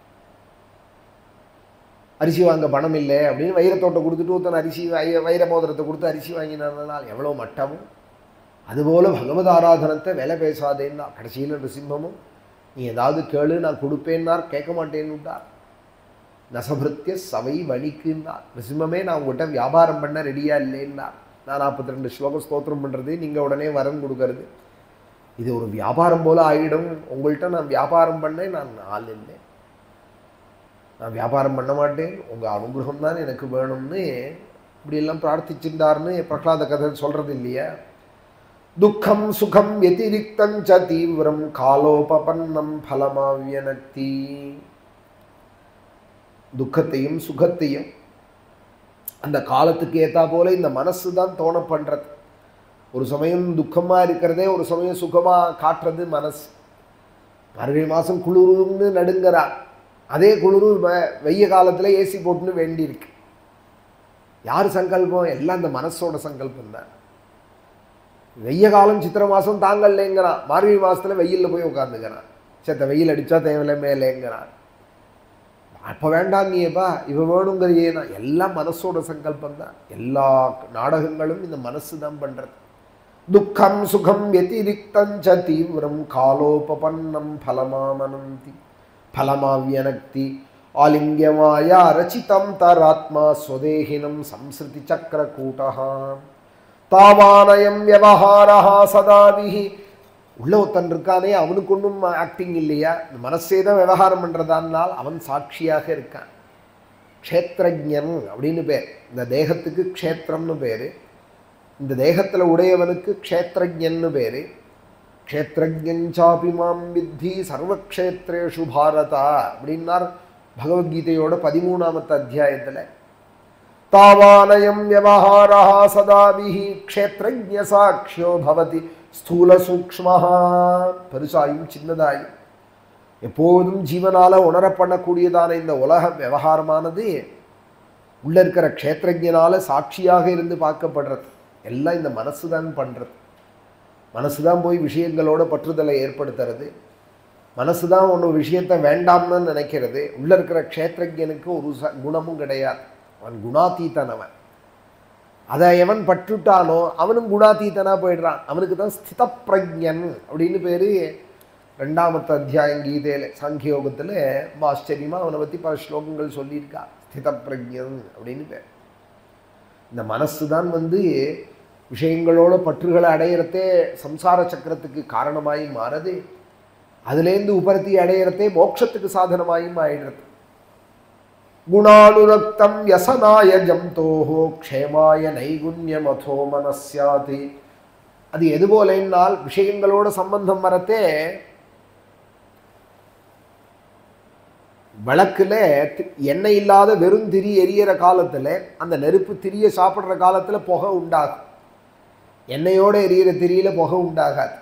அரிசி வாங்க பணம் இல்லை அப்படின்னு வைரத்தோட்டை கொடுத்துட்டு ஒருத்தன் அரிசி வை- வைர மோதிரத்தை கொடுத்து அரிசி வாங்கினானால் எவ்வளோ மட்டமும் அதுபோல் பகவத் ஆராதனத்தை விலை பேசாதேன்னா கடைசியில் நிருசிம்மமும் நீ ஏதாவது கேளு நான் கொடுப்பேன்னார் கேட்க மாட்டேன்னுட்டார் நசபிருத்திய சவை வணிக்குன்னார் நிருசிம்மமே நான் உங்கள்கிட்ட வியாபாரம் பண்ண ரெடியா இல்லைன்னார் நான் நாற்பத்தி ரெண்டு ஸ்லோகம் ஸ்தோத்திரம் பண்ணுறது நீங்கள் உடனே வரம் கொடுக்கறது இது ஒரு வியாபாரம் போல ஆகிடும் உங்கள்கிட்ட நான் வியாபாரம் பண்ணேன் நான் ஆள் இல்லை நான் வியாபாரம் பண்ண மாட்டேன் உங்கள் அனுகிரகம் தான் எனக்கு வேணும்னு இப்படியெல்லாம் பிரார்த்திச்சிருந்தார்னு பிரகலாத கதை சொல்கிறது இல்லையா துக்கம் சுகம் வெதிரிக்தஞ்ச தீவிரம் காலோபபன்னம் பலமாவியனக்தி துக்கத்தையும் சுகத்தையும் அந்த காலத்துக்கு ஏற்றா போல இந்த மனசு தான் தோண பண்ணுறது ஒரு சமயம் துக்கமாக இருக்கிறதே ஒரு சமயம் சுகமாக காட்டுறது மனசு மறுபடி மாதம் குளிருன்னு நடுங்கிறார் அதே குளிரு வெ- வெய்ய காலத்தில் ஏசி போட்டுன்னு வேண்டியிருக்கு யார் சங்கல்பம் எல்லாம் இந்த மனசோட சங்கல்பம் தான் வெய்ய காலம் சித்திரை மாதம் தாங்கல்லைங்கிறான் மார்கழி மாதத்தில் வெயிலில் போய் உட்காந்துக்கிறான் சேத்த வெயில் அடித்தா தேவையில்லை மேலேங்கிறான் அப்போ வேண்டாம் நீப்பா இவ வேணுங்கிறியேனா எல்லாம் மனசோட சங்கல்பம் தான் எல்லா நாடகங்களும் இந்த மனசு தான் பண்ணுறது துக்கம் சுகம் வெதிரிக்தஞ்ச தீவிரம் காலோபபன்னம் பலமாமனந்தி பலமாவியனக்தி ஆலிங்கியமாயா ரச்சிதம் தராத்மா ஸ்வதேகினம் சம்ஸ்ருதி சக்கரக்கூட்டா தாவானயம் வியவஹாரா சதாபிஹி உள்ள ஒருத்தன் இருக்கானே அவனுக்கு ஒன்றும் ஆக்டிங் இல்லையா இந்த மனசே தான் விவகாரம் பண்ணுறதானால் அவன் சாட்சியாக இருக்கான் க்ஷேத்திரஜன் அப்படின்னு பேர் இந்த தேகத்துக்கு க்ஷேத்திரம்னு பேர் இந்த தேகத்தில் உடையவனுக்கு க்ஷேத்திரஜன்னு பேர் க்ஷேத்திரஜாபி மாம் வித்தி சர்வக்ஷேத்ரேஷு பாரதா அப்படின்னார் பகவத்கீதையோட பதிமூணாமத்து அத்தியாயத்தில் தாவானயம் வியவஹாரா சதாபிஹி க்ஷேத்ரஜ சாட்சியோ பவதி ஸ்தூல சூக்ஷ்மா பெருசாயும் சின்னதாயும் எப்போதும் ஜீவனால உணரப்படக்கூடியதான இந்த உலக விவகாரமானது உள்ள இருக்கிற க்ஷேத்திரஜனால சாட்சியாக இருந்து பார்க்கப்படுறது எல்லாம் இந்த மனசு தான் பண்ணுறது மனசு தான் போய் விஷயங்களோட பற்றுதலை ஏற்படுத்துறது மனசு தான் ஒன்று விஷயத்தை வேண்டாம்னு நினைக்கிறது உள்ள இருக்கிற க்ஷேத்திரஜனுக்கு ஒரு ச குணமும் கிடையாது அவன் குணாதீத்தன் அவன் அதை எவன் பற்றுட்டானோ அவனும் குணாதீத்தனாக போயிடுறான் அவனுக்கு தான் ஸ்தித பிரஜன் அப்படின்னு பேர் ரெண்டாமத்து அத்தியாயம் கீதையில் சாங்கியோகத்தில் ரொம்ப ஆச்சரியமாக அவனை பற்றி பல ஸ்லோகங்கள் சொல்லியிருக்கா ஸ்தித பிரஜன் அப்படின்னு பேர் இந்த மனசு தான் வந்து விஷயங்களோட பற்றுகளை அடையிறதே சம்சார சக்கரத்துக்கு காரணமாகி மாறது அதுலேருந்து உபரத்தி அடையிறதே மோட்சத்துக்கு சாதனமாயும் ஆயிடுறது குணானுரக்தம் யசனாய ஜந்தோஹோ க்ஷேமாய நைகுண்யமதோ மனசியாதி அது எது போலன்னால் விஷயங்களோட சம்பந்தம் வரத்தே விளக்குல தி- எண்ணெய் இல்லாத வெறும் திரி எரியற காலத்தில் அந்த நெருப்பு திரியை சாப்பிட்ற காலத்தில் புகை உண்டாகும் எண்ணெயோடு எரியிற திரியில புகை உண்டாகாது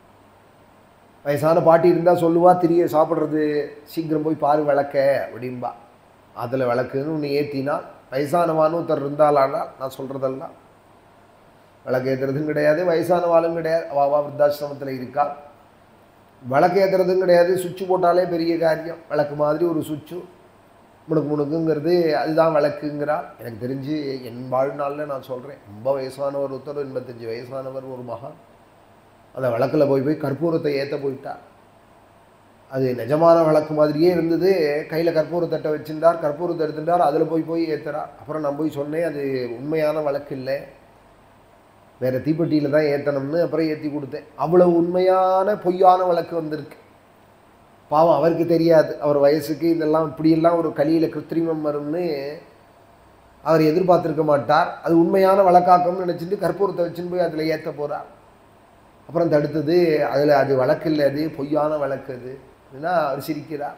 வயசான பாட்டி இருந்தால் சொல்லுவா திரியை சாப்பிட்றது சீக்கிரம் போய் பாரு விளக்க அப்படின்பா அதில் விளக்குன்னு ஒன்று ஏற்றினால் வயசானவான்னு ஒருத்தர் இருந்தாலானால் நான் சொல்கிறதெல்லாம் விளக்கு ஏற்றுறதும் கிடையாது வயசானவாளும் கிடையாது அவாவா விருத்தாசிரமத்தில் இருக்கா விளக்கு ஏற்றுறதும் கிடையாது சுவிட்சு போட்டாலே பெரிய காரியம் விளக்கு மாதிரி ஒரு சுவிட்சு முணுக்கு முணுக்குங்கிறது அதுதான் விளக்குங்கிறார் எனக்கு தெரிஞ்சு என் வாழ்நாளில் நான் சொல்கிறேன் ரொம்ப வயசானவர் ஒருத்தர் எண்பத்தஞ்சு வயசானவர் ஒரு மகா அந்த விளக்கில் போய் போய் கற்பூரத்தை ஏற்ற போயிட்டார் அது நிஜமான விளக்கு மாதிரியே இருந்தது கையில் கற்பூரத்தட்டை வச்சிருந்தார் கற்பூரத்தை எடுத்துட்டார் அதில் போய் போய் ஏற்றுறார் அப்புறம் நான் போய் சொன்னேன் அது உண்மையான விளக்கு இல்லை வேறு தீப்பெட்டியில் தான் ஏற்றணும்னு அப்புறம் ஏற்றி கொடுத்தேன் அவ்வளவு உண்மையான பொய்யான விளக்கு வந்திருக்கு பாவம் அவருக்கு தெரியாது அவர் வயசுக்கு இதெல்லாம் இப்படியெல்லாம் ஒரு கலியில் கிருத்திரிமம் வரும்னு அவர் எதிர்பார்த்திருக்க மாட்டார் அது உண்மையான வழக்காக்கம்னு நினச்சிட்டு கற்பூரத்தை வச்சுன்னு போய் அதில் ஏற்ற போகிறார் அப்புறம் தடுத்தது அதில் அது வழக்கு இல்லை அது பொய்யான வழக்கு அது அப்படின்னா அவர் சிரிக்கிறார்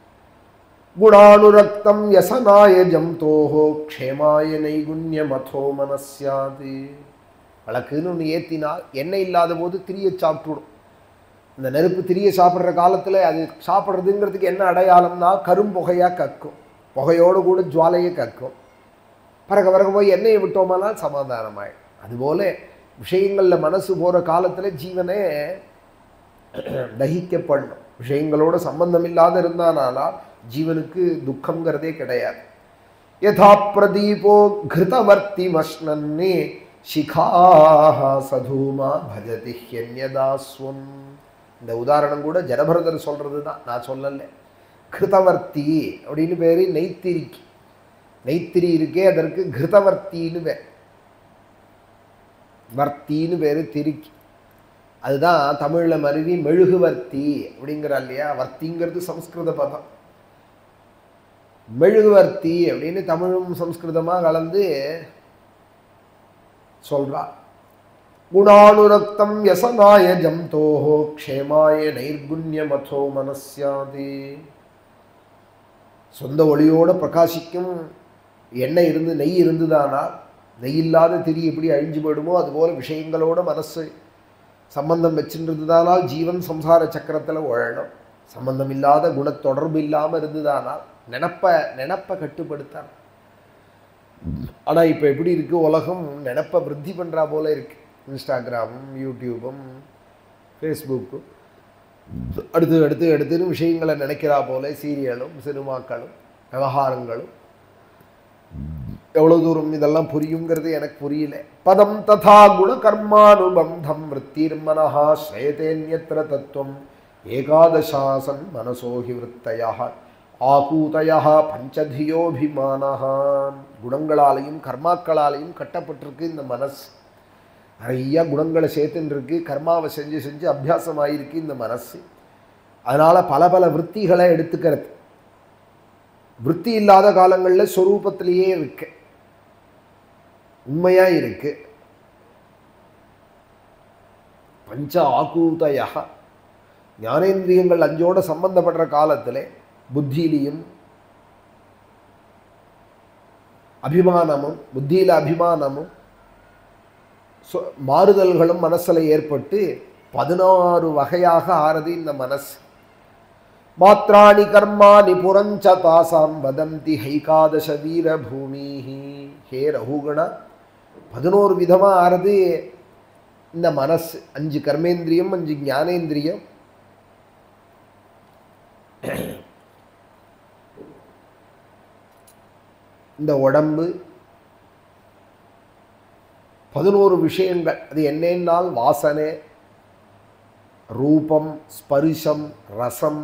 குணானுரக்தம் யசனாய ஜந்தோஹோ க்ஷேமாய நைகுண்யமதோ மனசியாது வழக்குன்னு ஒன்று ஏற்றினால் எண்ணெய் இல்லாத போது திரியை சாப்பிட்டுடும் இந்த நெருப்பு திரியை சாப்பிட்ற காலத்தில் அது சாப்பிட்றதுங்கிறதுக்கு என்ன அடையாளம்னா கரும்புகையாக கக்கும் புகையோடு கூட ஜுவாலையை கக்கும் பறக்க பறக்க போய் எண்ணெயை விட்டோமானால் சமாதானமாயிடும் அதுபோல விஷயங்களில் மனசு போகிற காலத்தில் ஜீவனே தகிக்கப்படணும் விஷயங்களோட சம்பந்தம் இல்லாத இருந்தானாலா ஜீவனுக்கு துக்கங்கிறதே கிடையாது யதா பிரதீபோ கிருதவர்த்தி மஷ்ணன்னே சிகாஹ சதூமா பஜதி ஹியன்யதாஸ்வம் இந்த உதாரணம் கூட ஜனபரதர் சொல்கிறது தான் நான் சொல்லலை கிருதவர்த்தி அப்படின்னு பேர் நெய்த்திரிக்கு நெய்த்திரி இருக்கே அதற்கு கிருதவர்த்தின்னு பேர் வர்த்தின்னு பேர் திரிக்கி அதுதான் தமிழில் மருவி மெழுகுவர்த்தி அப்படிங்கிறா இல்லையா வர்த்திங்கிறது சம்ஸ்கிருத பதம் மெழுகுவர்த்தி அப்படின்னு தமிழும் சம்ஸ்கிருதமாக கலந்து சொல்றா குணானுரக்தம் யசனாய ஜந்தோஹோ க்ஷேமாய நைர்குண்யமதோ மனசியாதி சொந்த ஒளியோட பிரகாசிக்கும் எண்ணெய் இருந்து நெய் இருந்துதானா நெய் இல்லாத திரி எப்படி அழிஞ்சு போயிடுமோ அதுபோல விஷயங்களோட மனசு சம்பந்தம் வச்சுருந்ததானால் ஜீவன் சம்சார சக்கரத்தில் உழணும் சம்பந்தம் இல்லாத குணத்தொடர்பு இல்லாமல் இருந்ததானால் நினப்ப நினப்பை கட்டுப்படுத்தான் ஆனால் இப்போ எப்படி இருக்குது உலகம் நினப்பை விருத்தி பண்ணுறா போல இருக்குது இன்ஸ்டாகிராமும் யூடியூபும் ஃபேஸ்புக்கும் அடுத்து அடுத்து அடுத்துன்னு விஷயங்களை நினைக்கிறா போல சீரியலும் சினிமாக்களும் விவகாரங்களும் எவ்வளோ தூரம் இதெல்லாம் புரியுங்கிறது எனக்கு புரியல பதம் ததா குண கர்மானுபந்தம் விற்த்திர்மனஹா ஸ்ரயதேன்யத்திர தத்துவம் ஏகாதசாசன் மனசோஹி விற்த்தயா ஆகூதயா பஞ்சதியோபிமானஹா குணங்களாலையும் கர்மாக்களாலையும் கட்டப்பட்டிருக்கு இந்த மனசு நிறைய குணங்களை சேர்த்துன்னு இருக்கு கர்மாவை செஞ்சு செஞ்சு அபியாசம் ஆயிருக்கு இந்த மனசு அதனால் பல பல விற்த்திகளை எடுத்துக்கிறது விற்பி இல்லாத காலங்களில் சொரூபத்திலேயே இருக்கு உண்மையாக இருக்கு பஞ்ச ஆக்கூதயா ஞானேந்திரியங்கள் அஞ்சோட சம்பந்தப்படுற காலத்தில் புத்தியிலையும் அபிமானமும் புத்தியில் அபிமானமும் சொ- மாறுதல்களும் மனசில் ஏற்பட்டு பதினாறு வகையாக ஆறுது இந்த மனசு மாத்ராணி கர்மாணி புரஞ்ச தாசாம் வதந்தி ஹைகாதச வீர பூமிஹி ஹே ரகுகணா பதினோரு விதமாக ஆறுது இந்த மனசு அஞ்சு கர்மேந்திரியம் அஞ்சு ஞானேந்திரியம் இந்த உடம்பு பதினோரு விஷயங்கள் அது என்னென்னால் வாசனை ரூபம் ஸ்பரிசம் ரசம்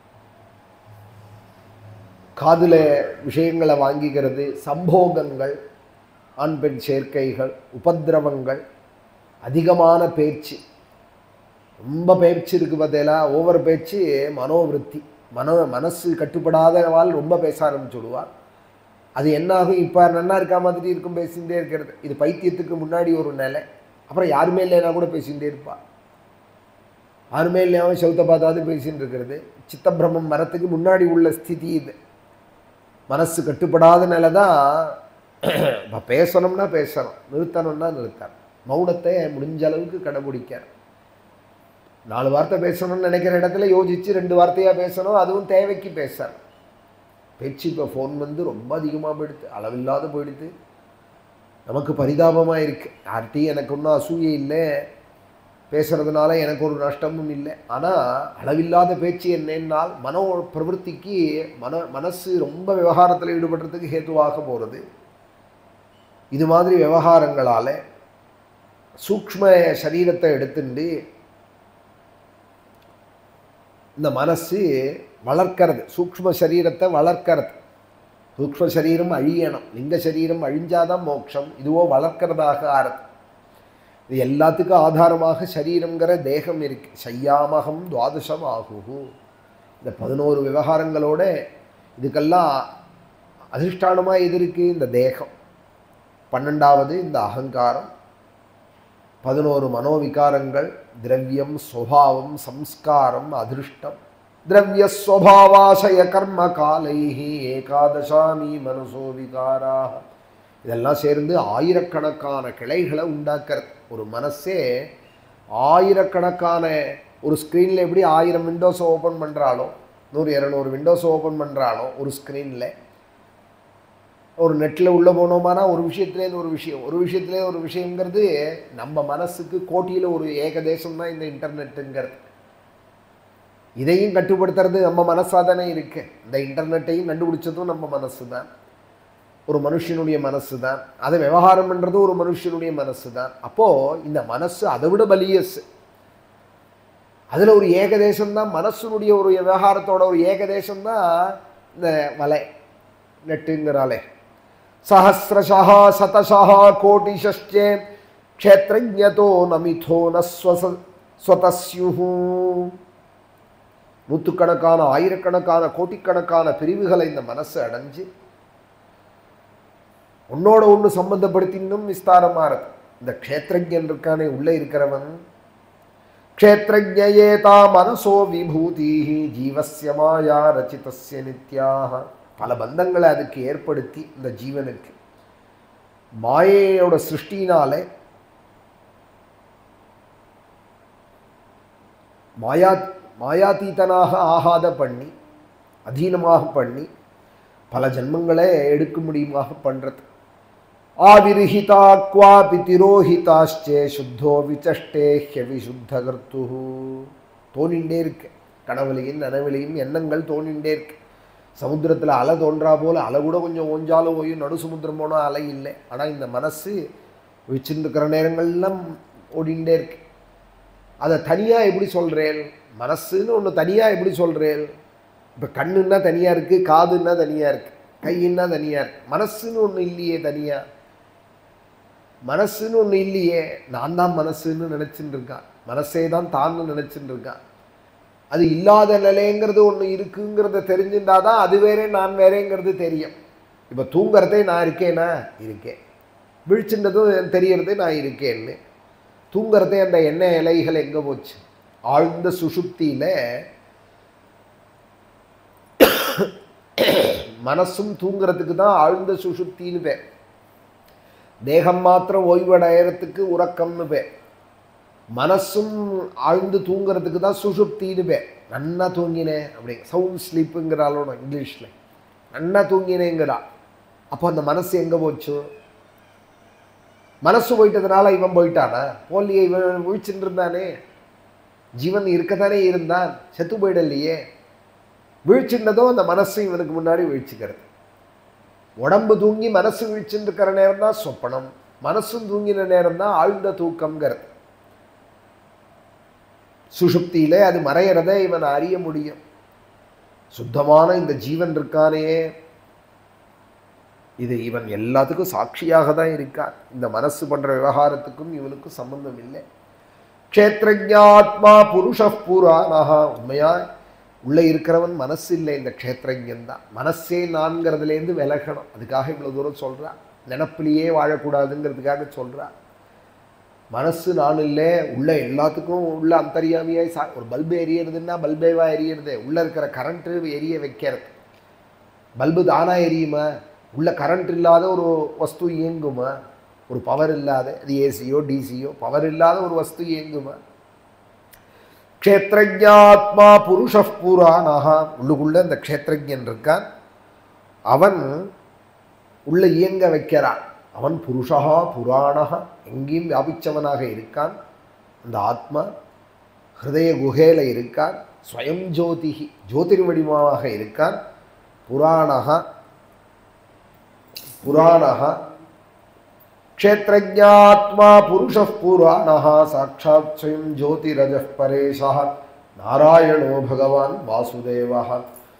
காதில் விஷயங்களை வாங்கிக்கிறது சம்போகங்கள் ஆண் பெண் சேர்க்கைகள் உபத்திரவங்கள் அதிகமான பேச்சு ரொம்ப பேச்சு இருக்குது பார்த்தீங்களா ஓவர் பேச்சு மனோவிருத்தி மனோ மனசு கட்டுப்படாதவாள் ரொம்ப பேச ஆரம்பிச்சுடுவாள் அது என்னாகும் இப்போ நன்னா இருக்கா மாதிரி இருக்கும் பேசிகிட்டே இருக்கிறது இது பைத்தியத்துக்கு முன்னாடி ஒரு நிலை அப்புறம் யாருமே இல்லைன்னா கூட பேசிகிட்டே இருப்பாள் யாருமே இல்லாமல் செவுத்த பார்த்தாது பேசின்னு இருக்கிறது சித்தப்பிரமம் மரத்துக்கு முன்னாடி உள்ள ஸ்திதி இது மனசு கட்டுப்படாத நிலை தான் இப்போ பேசணும்னா பேசணும் நிறுத்தணும்னா நிறுத்தணும் மௌனத்தை முடிஞ்ச அளவுக்கு கடைபிடிக்கணும் நாலு வார்த்தை பேசணும்னு நினைக்கிற இடத்துல யோசித்து ரெண்டு வார்த்தையாக பேசணும் அதுவும் தேவைக்கு பேசணும் பேச்சு இப்போ ஃபோன் வந்து ரொம்ப அதிகமாக போயிடுது அளவில்லாத போயிடுது நமக்கு பரிதாபமாக இருக்குது யார்கிட்டையும் எனக்கு ஒன்றும் அசூயை இல்லை பேசுகிறதுனால எனக்கு ஒரு நஷ்டமும் இல்லை ஆனால் அளவில்லாத பேச்சு என்னென்னால் மனோ பிரவൃத்திக்கு மன மனசு ரொம்ப விவகாரத்தில் ஈடுபடுறதுக்கு ஹேத்துவாக போகிறது இது மாதிரி விவகாரங்களால் சூக்ஷ்ம சரீரத்தை எடுத்துட்டு இந்த மனசு வளர்க்கறது சூக்ஷ்ம சரீரத்தை வளர்க்கறது சூக்ஷ்ம சரீரம் அழியணும் லிங்க சரீரம் அழிஞ்சாதான் மோட்சம் இதுவோ வளர்க்கறதாக ஆறுது இது எல்லாத்துக்கும் ஆதாரமாக சரீரங்கிற தேகம் இருக்கு சையாமகம் துவாதசம் ஆகுகு இந்த பதினோரு விவகாரங்களோட இதுக்கெல்லாம் அதிஷ்டானமாக எது இருக்கு இந்த தேகம் பன்னெண்டாவது இந்த அகங்காரம் பதினோரு மனோவிகாரங்கள் திரவியம் ஸ்வபாவம் சம்ஸ்காரம் அதிருஷ்டம் திரவிய ஸ்வபாவாசய கர்ம காலைஹி ஏகாதசாமி மனசோ விகாராக இதெல்லாம் சேர்ந்து ஆயிரக்கணக்கான கிளைகளை உண்டாக்குறது ஒரு மனசே ஆயிரக்கணக்கான ஒரு ஸ்க்ரீனில் எப்படி ஆயிரம் விண்டோஸ் ஓப்பன் பண்ணுறாலோ நூறு இரநூறு விண்டோஸ் ஓப்பன் பண்ணுறாலோ ஒரு ஸ்க்ரீனில் ஒரு நெட்டில் உள்ளே போனோமானா ஒரு விஷயத்துலேருந்து ஒரு விஷயம் ஒரு விஷயத்துலேயே ஒரு விஷயங்கிறது நம்ம மனசுக்கு கோட்டியில் ஒரு ஏகதேசம் தான் இந்த இன்டர்நெட்டுங்கிறது இதையும் கட்டுப்படுத்துறது நம்ம மனசாக தானே இருக்கு இந்த இன்டர்நெட்டையும் கண்டுபிடிச்சதும் நம்ம மனசு தான் ஒரு மனுஷனுடைய மனசு தான் அதை விவகாரம் பண்ணுறது ஒரு மனுஷனுடைய மனசு தான் அப்போது இந்த மனசு அதை விட பலியஸ் அதில் ஒரு ஏகதேசம் தான் மனசுனுடைய ஒரு விவகாரத்தோட ஒரு ஏகதேசம் தான் இந்த வலை நெட்டுங்கிறாலே சஹசிரஷா சதசா கோட்டிஷே க்ஷேத்ரஜதோ நமிதோ ந ஸ்வச ஸ்வதஸ்யுஹு நூற்றுக்கணக்கான ஆயிரக்கணக்கான கோட்டிக்கணக்கான பிரிவுகளை இந்த மனசு அடைஞ்சு உன்னோட ஒன்று சம்பந்தப்படுத்தினும் விஸ்தாரமாக இருக்கு இந்த க்ஷேத்ரஜன் இருக்கானே உள்ளே இருக்கிறவன் க்ஷேத்ரஜேதா மனசோ விபூதி ஜீவசிய மாயா ரச்சிதஸ்ய நித்யாக பல பந்தங்களை அதுக்கு ஏற்படுத்தி இந்த ஜீவனுக்கு மாயையோட சிருஷ்டினாலே மாயா மாயாதீதனாக ஆகாத பண்ணி அதீனமாக பண்ணி பல ஜென்மங்களை எடுக்க முடியுமாக பண்ணுறது ஆவிருஹிதா குவாபி திரோஹிதாச்சே சுத்தோ விச்சஷ்டே ஹியவிசுத்த கர்த்து தோணிண்டே இருக்கு கனவுலையும் நனவிலையும் எண்ணங்கள் தோணிண்டே இருக்கு சமுத்திரத்தில் அலை தோன்றா போல் அலை கூட கொஞ்சம் ஓஞ்சாலும் ஓயும் நடு சமுத்திரம் போனால் அலை இல்லை ஆனால் இந்த மனசு வச்சுருக்கிற நேரங்கள்லாம் ஓடிண்டே இருக்கு அதை தனியாக எப்படி சொல்கிறேன் மனசுன்னு ஒன்று தனியாக எப்படி சொல்கிறேன் இப்போ கண்ணுன்னா தனியாக இருக்குது காதுன்னா தனியாக இருக்குது கையின்னா தனியாக இருக்குது மனசுன்னு ஒன்று இல்லையே தனியாக மனசுன்னு ஒன்று இல்லையே நான் தான் மனசுன்னு நினச்சிட்டு இருக்கான் மனசே தான் தான்னு நினச்சிட்டு இருக்கான் அது இல்லாத நிலைங்கிறது ஒன்று இருக்குங்கிறத தெரிஞ்சுட்டா தான் அது வேறே நான் வேறேங்கிறது தெரியும் இப்போ தூங்குறதே நான் இருக்கேனா இருக்கேன் விழிச்சுன்றதும் தெரியறது நான் இருக்கேன்னு தூங்குறதே அந்த எண்ணெய் இலைகள் எங்கே போச்சு ஆழ்ந்த சுஷுப்தியில் மனசும் தூங்குறதுக்கு தான் ஆழ்ந்த சுஷுப்தின்னு பேர் தேகம் மாத்திரம் ஓய்வடையறதுக்கு உறக்கம்னு பேர் மனசும் ஆழ்ந்து தூங்குறதுக்கு தான் சுஷுப்தின்னு பேர் நன்னா தூங்கினேன் அப்படி சவுண்ட் ஸ்லீப்புங்கிறாளோட இங்கிலீஷில் நன்னா தூங்கினேங்கிறா அப்போ அந்த மனசு எங்கே போச்சு மனசு போயிட்டதுனால இவன் போயிட்டானா போலியே இவன் முழிச்சுட்டு இருந்தானே ஜீவன் இருக்கத்தானே இருந்தான் செத்து போயிடலையே வீழ்ச்சின்றதும் அந்த மனசு இவனுக்கு முன்னாடி வீழ்ச்சிக்கிறது உடம்பு தூங்கி மனசு வீழ்ச்சின்னு இருக்கிற நேரம் தான் சொப்பனம் மனசும் தூங்கின நேரம் தான் ஆழ்ந்த தூக்கம்ங்கிறது சுஷுப்தியிலே அது மறையிறதை இவன் அறிய முடியும் சுத்தமான இந்த ஜீவன் இருக்கானே இது இவன் எல்லாத்துக்கும் சாட்சியாக தான் இருக்கான் இந்த மனசு பண்ற விவகாரத்துக்கும் இவனுக்கும் சம்பந்தம் இல்லை க்ஷேத்ரஜாத்மா புருஷ புராணா உண்மையா உள்ளே இருக்கிறவன் மனசு இல்லை இந்த க்ஷேத்ரஜன் தான் மனசே நான்கிறதுலேருந்து விலகணும் அதுக்காக இவ்வளோ தூரம் சொல்கிறான் நினப்பிலேயே வாழக்கூடாதுங்கிறதுக்காக சொல்கிறான் மனசு நான் இல்லை உள்ள எல்லாத்துக்கும் உள்ள அந்தரியாமியாய் சா ஒரு பல்பு எரியறதுன்னா பல்பேவா எரியறது உள்ளே இருக்கிற கரண்ட்டு எரிய வைக்கிறது பல்பு தானாக எரியுமா உள்ள கரண்ட் இல்லாத ஒரு வஸ்து இயங்குமா ஒரு பவர் இல்லாத அது ஏசியோ டிசியோ பவர் இல்லாத ஒரு வஸ்து இயங்குமா க்ஷேத்ரஜாத்மா புருஷ புராணா உள்ளுக்குள்ள இந்த க்ஷேத்ரஜன் இருக்கான் அவன் உள்ள இயங்க வைக்கிறான் அவன் புருஷா புராணா எங்கேயும் வியாபிச்சவனாக இருக்கான் அந்த ஆத்மா ஹிருதய குகையில் இருக்கான் ஸ்வயம் ஜோதிகி ஜோதிர் வடிவமாக இருக்கான் புராணா புராணः क्षेत्रज्ञात्मा पुरुषः पुराणः साक्षात् स्वयं ज्योतिरजः परेशः नारायणो भगवान् वासुदेवः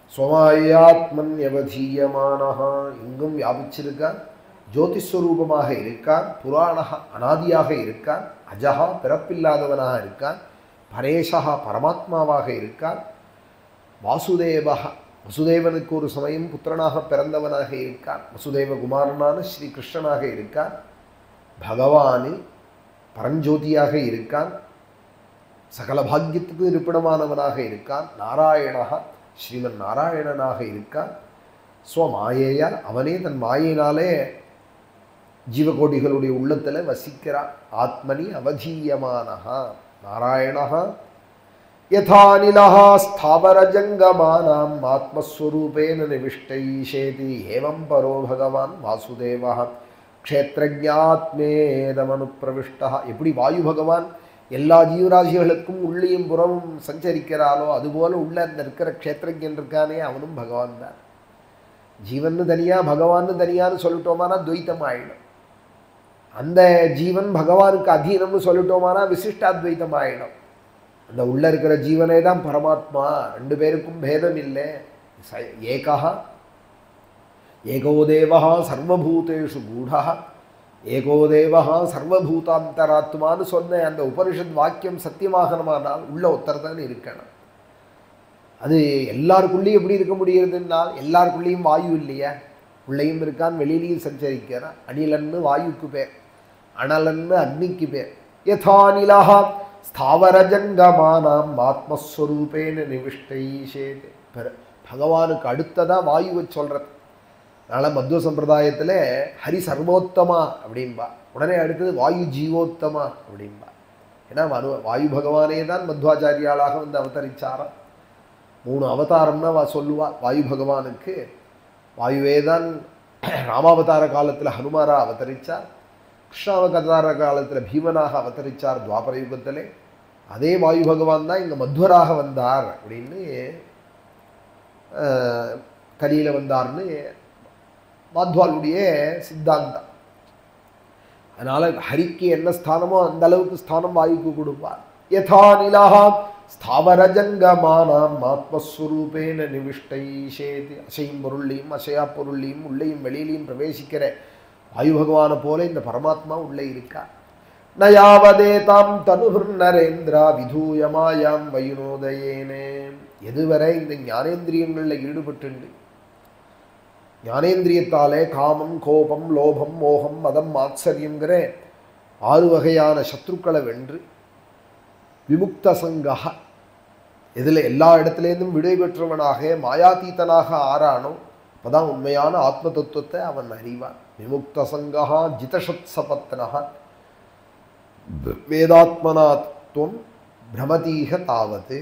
ஸ்வமாயாத்மன்யவதீயமானஹ எங்கும் வியாபிச்சிருக்கான் ஜோதிஸ்வரூபமாக இருக்கான் புராணஹ அனாதியாக இருக்கான் அஜஹா பிறப்பில்லாதவனாக இருக்கான் பரேஷா பரமாத்மாவாக இருக்கான் வாசுதேவஹ வசுதேவனுக்கு ஒரு சமயம் புத்திரனாக பிறந்தவனாக இருக்கான் வசுதேவ குமாரனான ஸ்ரீ கிருஷ்ணனாக இருக்கான் பகவானு பரஞ்சோதியாக இருக்கான் சகல பாக்கியத்துக்கு இருப்பிடமானவனாக இருக்கான் நாராயணா ஸ்ரீமன் நாராயணனாக இருக்கான் ஸ்வமாயையா அவனே தன் மாயினாலே ஜீவகோடிகளுடைய உள்ளத்தில் வசிக்கிறான் ஆத்மனி அவதீயமானஹா நாராயணா यथानिलः स्थावरजङ्गमानाम् आत्मस्वरूपेण निविष्टैषेति एवं परो भगवान् वासुदेवः க்ஷேத்ரஜாத்மேதமனுப்பிரவிஷ்டா எப்படி வாயு பகவான் எல்லா ஜீவராசிகளுக்கும் உள்ளேயும் புறமும் சஞ்சரிக்கிறாளோ அதுபோல உள்ள அந்த இருக்கிற க்ஷேத்திரஜன் இருக்கானே அவனும் பகவான் தான் ஜீவன்னு தனியாக பகவான்னு தனியான்னு சொல்லிட்டோமானா துவைத்தம் ஆயிடும் அந்த ஜீவன் பகவானுக்கு அதீனம்னு சொல்லிட்டோமானா விசிஷ்டாத்வைத்தம் ஆயிடும் அந்த உள்ள இருக்கிற ஜீவனே தான் பரமாத்மா ரெண்டு பேருக்கும் பேதம் இல்லை ச ஏகா ஏகோ தேவா சர்வபூதேஷு கூடா ஏகோ தேவா சர்வபூதாந்தராத்மான்னு சொன்ன அந்த உபனிஷத் வாக்கியம் சத்தியமாகணுமானால் உள்ள ஒருத்தர் தான் இருக்கணும் அது எல்லாருக்குள்ளேயும் எப்படி இருக்க முடியுதுன்னால் எல்லாருக்குள்ளேயும் வாயு இல்லையா உள்ளேயும் இருக்கான் வெளியிலையும் சஞ்சரிக்கிறான் அனிலன்னு வாயுக்கு பேர் அனலன்னு அக்னிக்கு பேர் யதானிலா ஸ்தாவரஜங்கமானாம் ஆத்மஸ்வரூபேன நிவிஷ்டைஷேத் பகவானுக்கு அடுத்ததாக வாயுவை சொல்கிறது அதனால் மத்வ சம்பிரதாயத்தில் ஹரி சர்வோத்தமா அப்படின்பா உடனே அடுத்தது வாயு ஜீவோத்தமா அப்படின்பா ஏன்னா மனு வாயு பகவானே தான் மத்வாச்சாரியாளாக வந்து அவதரிச்சாராம் மூணு அவதாரம்னா வா சொல்லுவா வாயு பகவானுக்கு வாயுவே தான் ராமாவதார காலத்தில் ஹனுமாரா அவதரித்தார் கிருஷ்ணாவதார காலத்தில் பீமனாக அவதரித்தார் துவாபர யுகத்திலே அதே வாயு பகவான் தான் இங்கே மத்வராக வந்தார் அப்படின்னு கலியில் வந்தார்னு மாத்வாலுடைய சித்தாந்தம் அதனால் ஹரிக்கு என்ன ஸ்தானமோ அந்த அளவுக்கு ஸ்தானம் வாயுக்கு கொடுப்பார் யதா நிலா ஸ்தாவரஜங்கமானாம் ஆத்மஸ்வரூபேன நிவிஷ்டைஷேது அசையும் பொருளையும் அசையா பொருளையும் உள்ளேயும் வெளியிலையும் பிரவேசிக்கிற வாயு பகவானை போல இந்த பரமாத்மா உள்ளே இருக்கா நயாவதே தாம் தனுர் நரேந்திரா விதூயமாயாம் வயுனோதயேனே எதுவரை இந்த ஞானேந்திரியங்களில் ஈடுபட்டு ஞானேந்திரியத்தாலே காமம் கோபம் லோபம் மோகம் மதம் ஆச்சரியங்கிற ஆறு வகையான சத்ருக்களை வென்று விமுக்த சங்கா இதில் எல்லா இடத்துலேருந்தும் விடை பெற்றவனாக மாயாதீத்தனாக ஆறானோ அப்பதான் உண்மையான ஆத்ம தத்துவத்தை அவன் அறிவான் விமுக்த சங்கா ஜிதசத் சபத்னகா வேதாத்மனாத்வம் பிரமதீக தாவது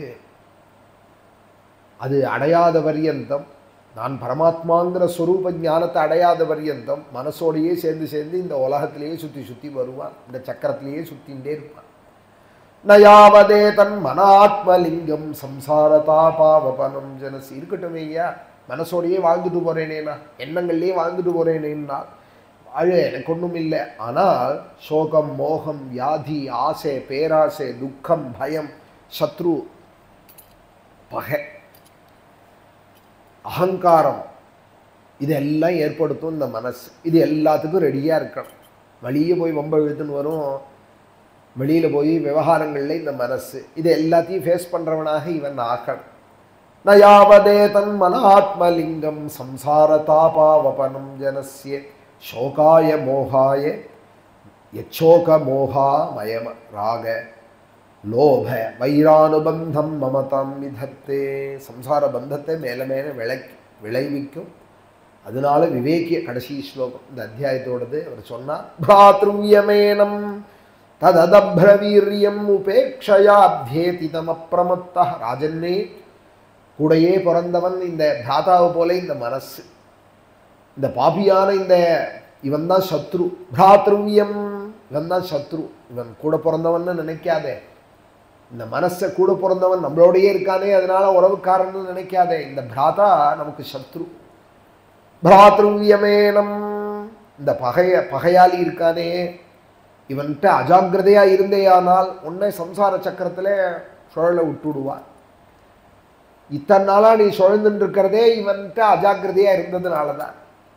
அது அடையாத பரியந்தம் நான் பரமாத்மாங்கிற ஸ்வரூப ஞானத்தை அடையாத பரியந்தம் மனசோடையே சேர்ந்து சேர்ந்து இந்த உலகத்திலேயே சுற்றி சுற்றி வருவான் இந்த சக்கரத்திலேயே சுற்றிகிட்டே இருப்பான் நயாவதே தன் மனாத்மலிங்கம் சம்சாரதா பாவபனம் ஜனசி இருக்கட்டும் ஐயா மனசோடையே வாழ்ந்துட்டு போறேனேனா எண்ணங்கள்லேயே வாழ்ந்துட்டு போறேனேன்னா வாழ எனக்கு ஒன்றும் இல்லை ஆனால் சோகம் மோகம் வியாதி ஆசை பேராசை துக்கம் பயம் சத்ரு பகை அகங்காரம் இதெல்லாம் ஏற்படுத்தும் இந்த மனசு இது எல்லாத்துக்கும் ரெடியாக இருக்கணும் வெளியே போய் வம்ப இழுத்துன்னு வரும் வெளியில் போய் விவகாரங்களில் இந்த மனசு இது எல்லாத்தையும் ஃபேஸ் பண்ணுறவனாக இவன் ஆகணும் நயாவதே தன் மனாத்மலிங்கம் சம்சார தாபாவபனம் ஜனசிய சோகாய மோகாய யச்சோக மோகா மயம ராக லோப வைரானுபந்தம் மமதாம் விதத்தே சம்சார பந்தத்தை மேலே மேலே விளக்கி விளைவிக்கும் அதனால விவேக்கிய கடைசி ஸ்லோகம் இந்த அத்தியாயத்தோடது அவர் சொன்னார் பிராத்ருவியமேனம் தததப்ரவீரியம் உபேக்ஷயாப்தேதிதம் அப்பிரமத்தா ராஜன்னே கூடையே பிறந்தவன் இந்த பிராதாவை போல இந்த மனசு இந்த பாபியான இந்த இவன் தான் சத்ரு பிராத்ருவியம் இவன் தான் சத்ரு இவன் கூட பிறந்தவன்னு நினைக்காதே இந்த மனசை கூட பிறந்தவன் நம்மளோடையே இருக்கானே அதனால உறவுக்காரன்னு நினைக்காதே இந்த பிராதா நமக்கு சத்ரு பிராத்ருவியமேனம் இந்த பகைய பகையாளி இருக்கானே இவன்கிட்ட அஜாக்கிரதையா இருந்தேயானால் உன்னை சம்சார சக்கரத்தில் சுழல விட்டுடுவான் இத்தனை நாளா நீ சுழந்துட்டு இருக்கிறதே இவன்கிட்ட அஜாக்கிரதையா இருந்ததுனால தான்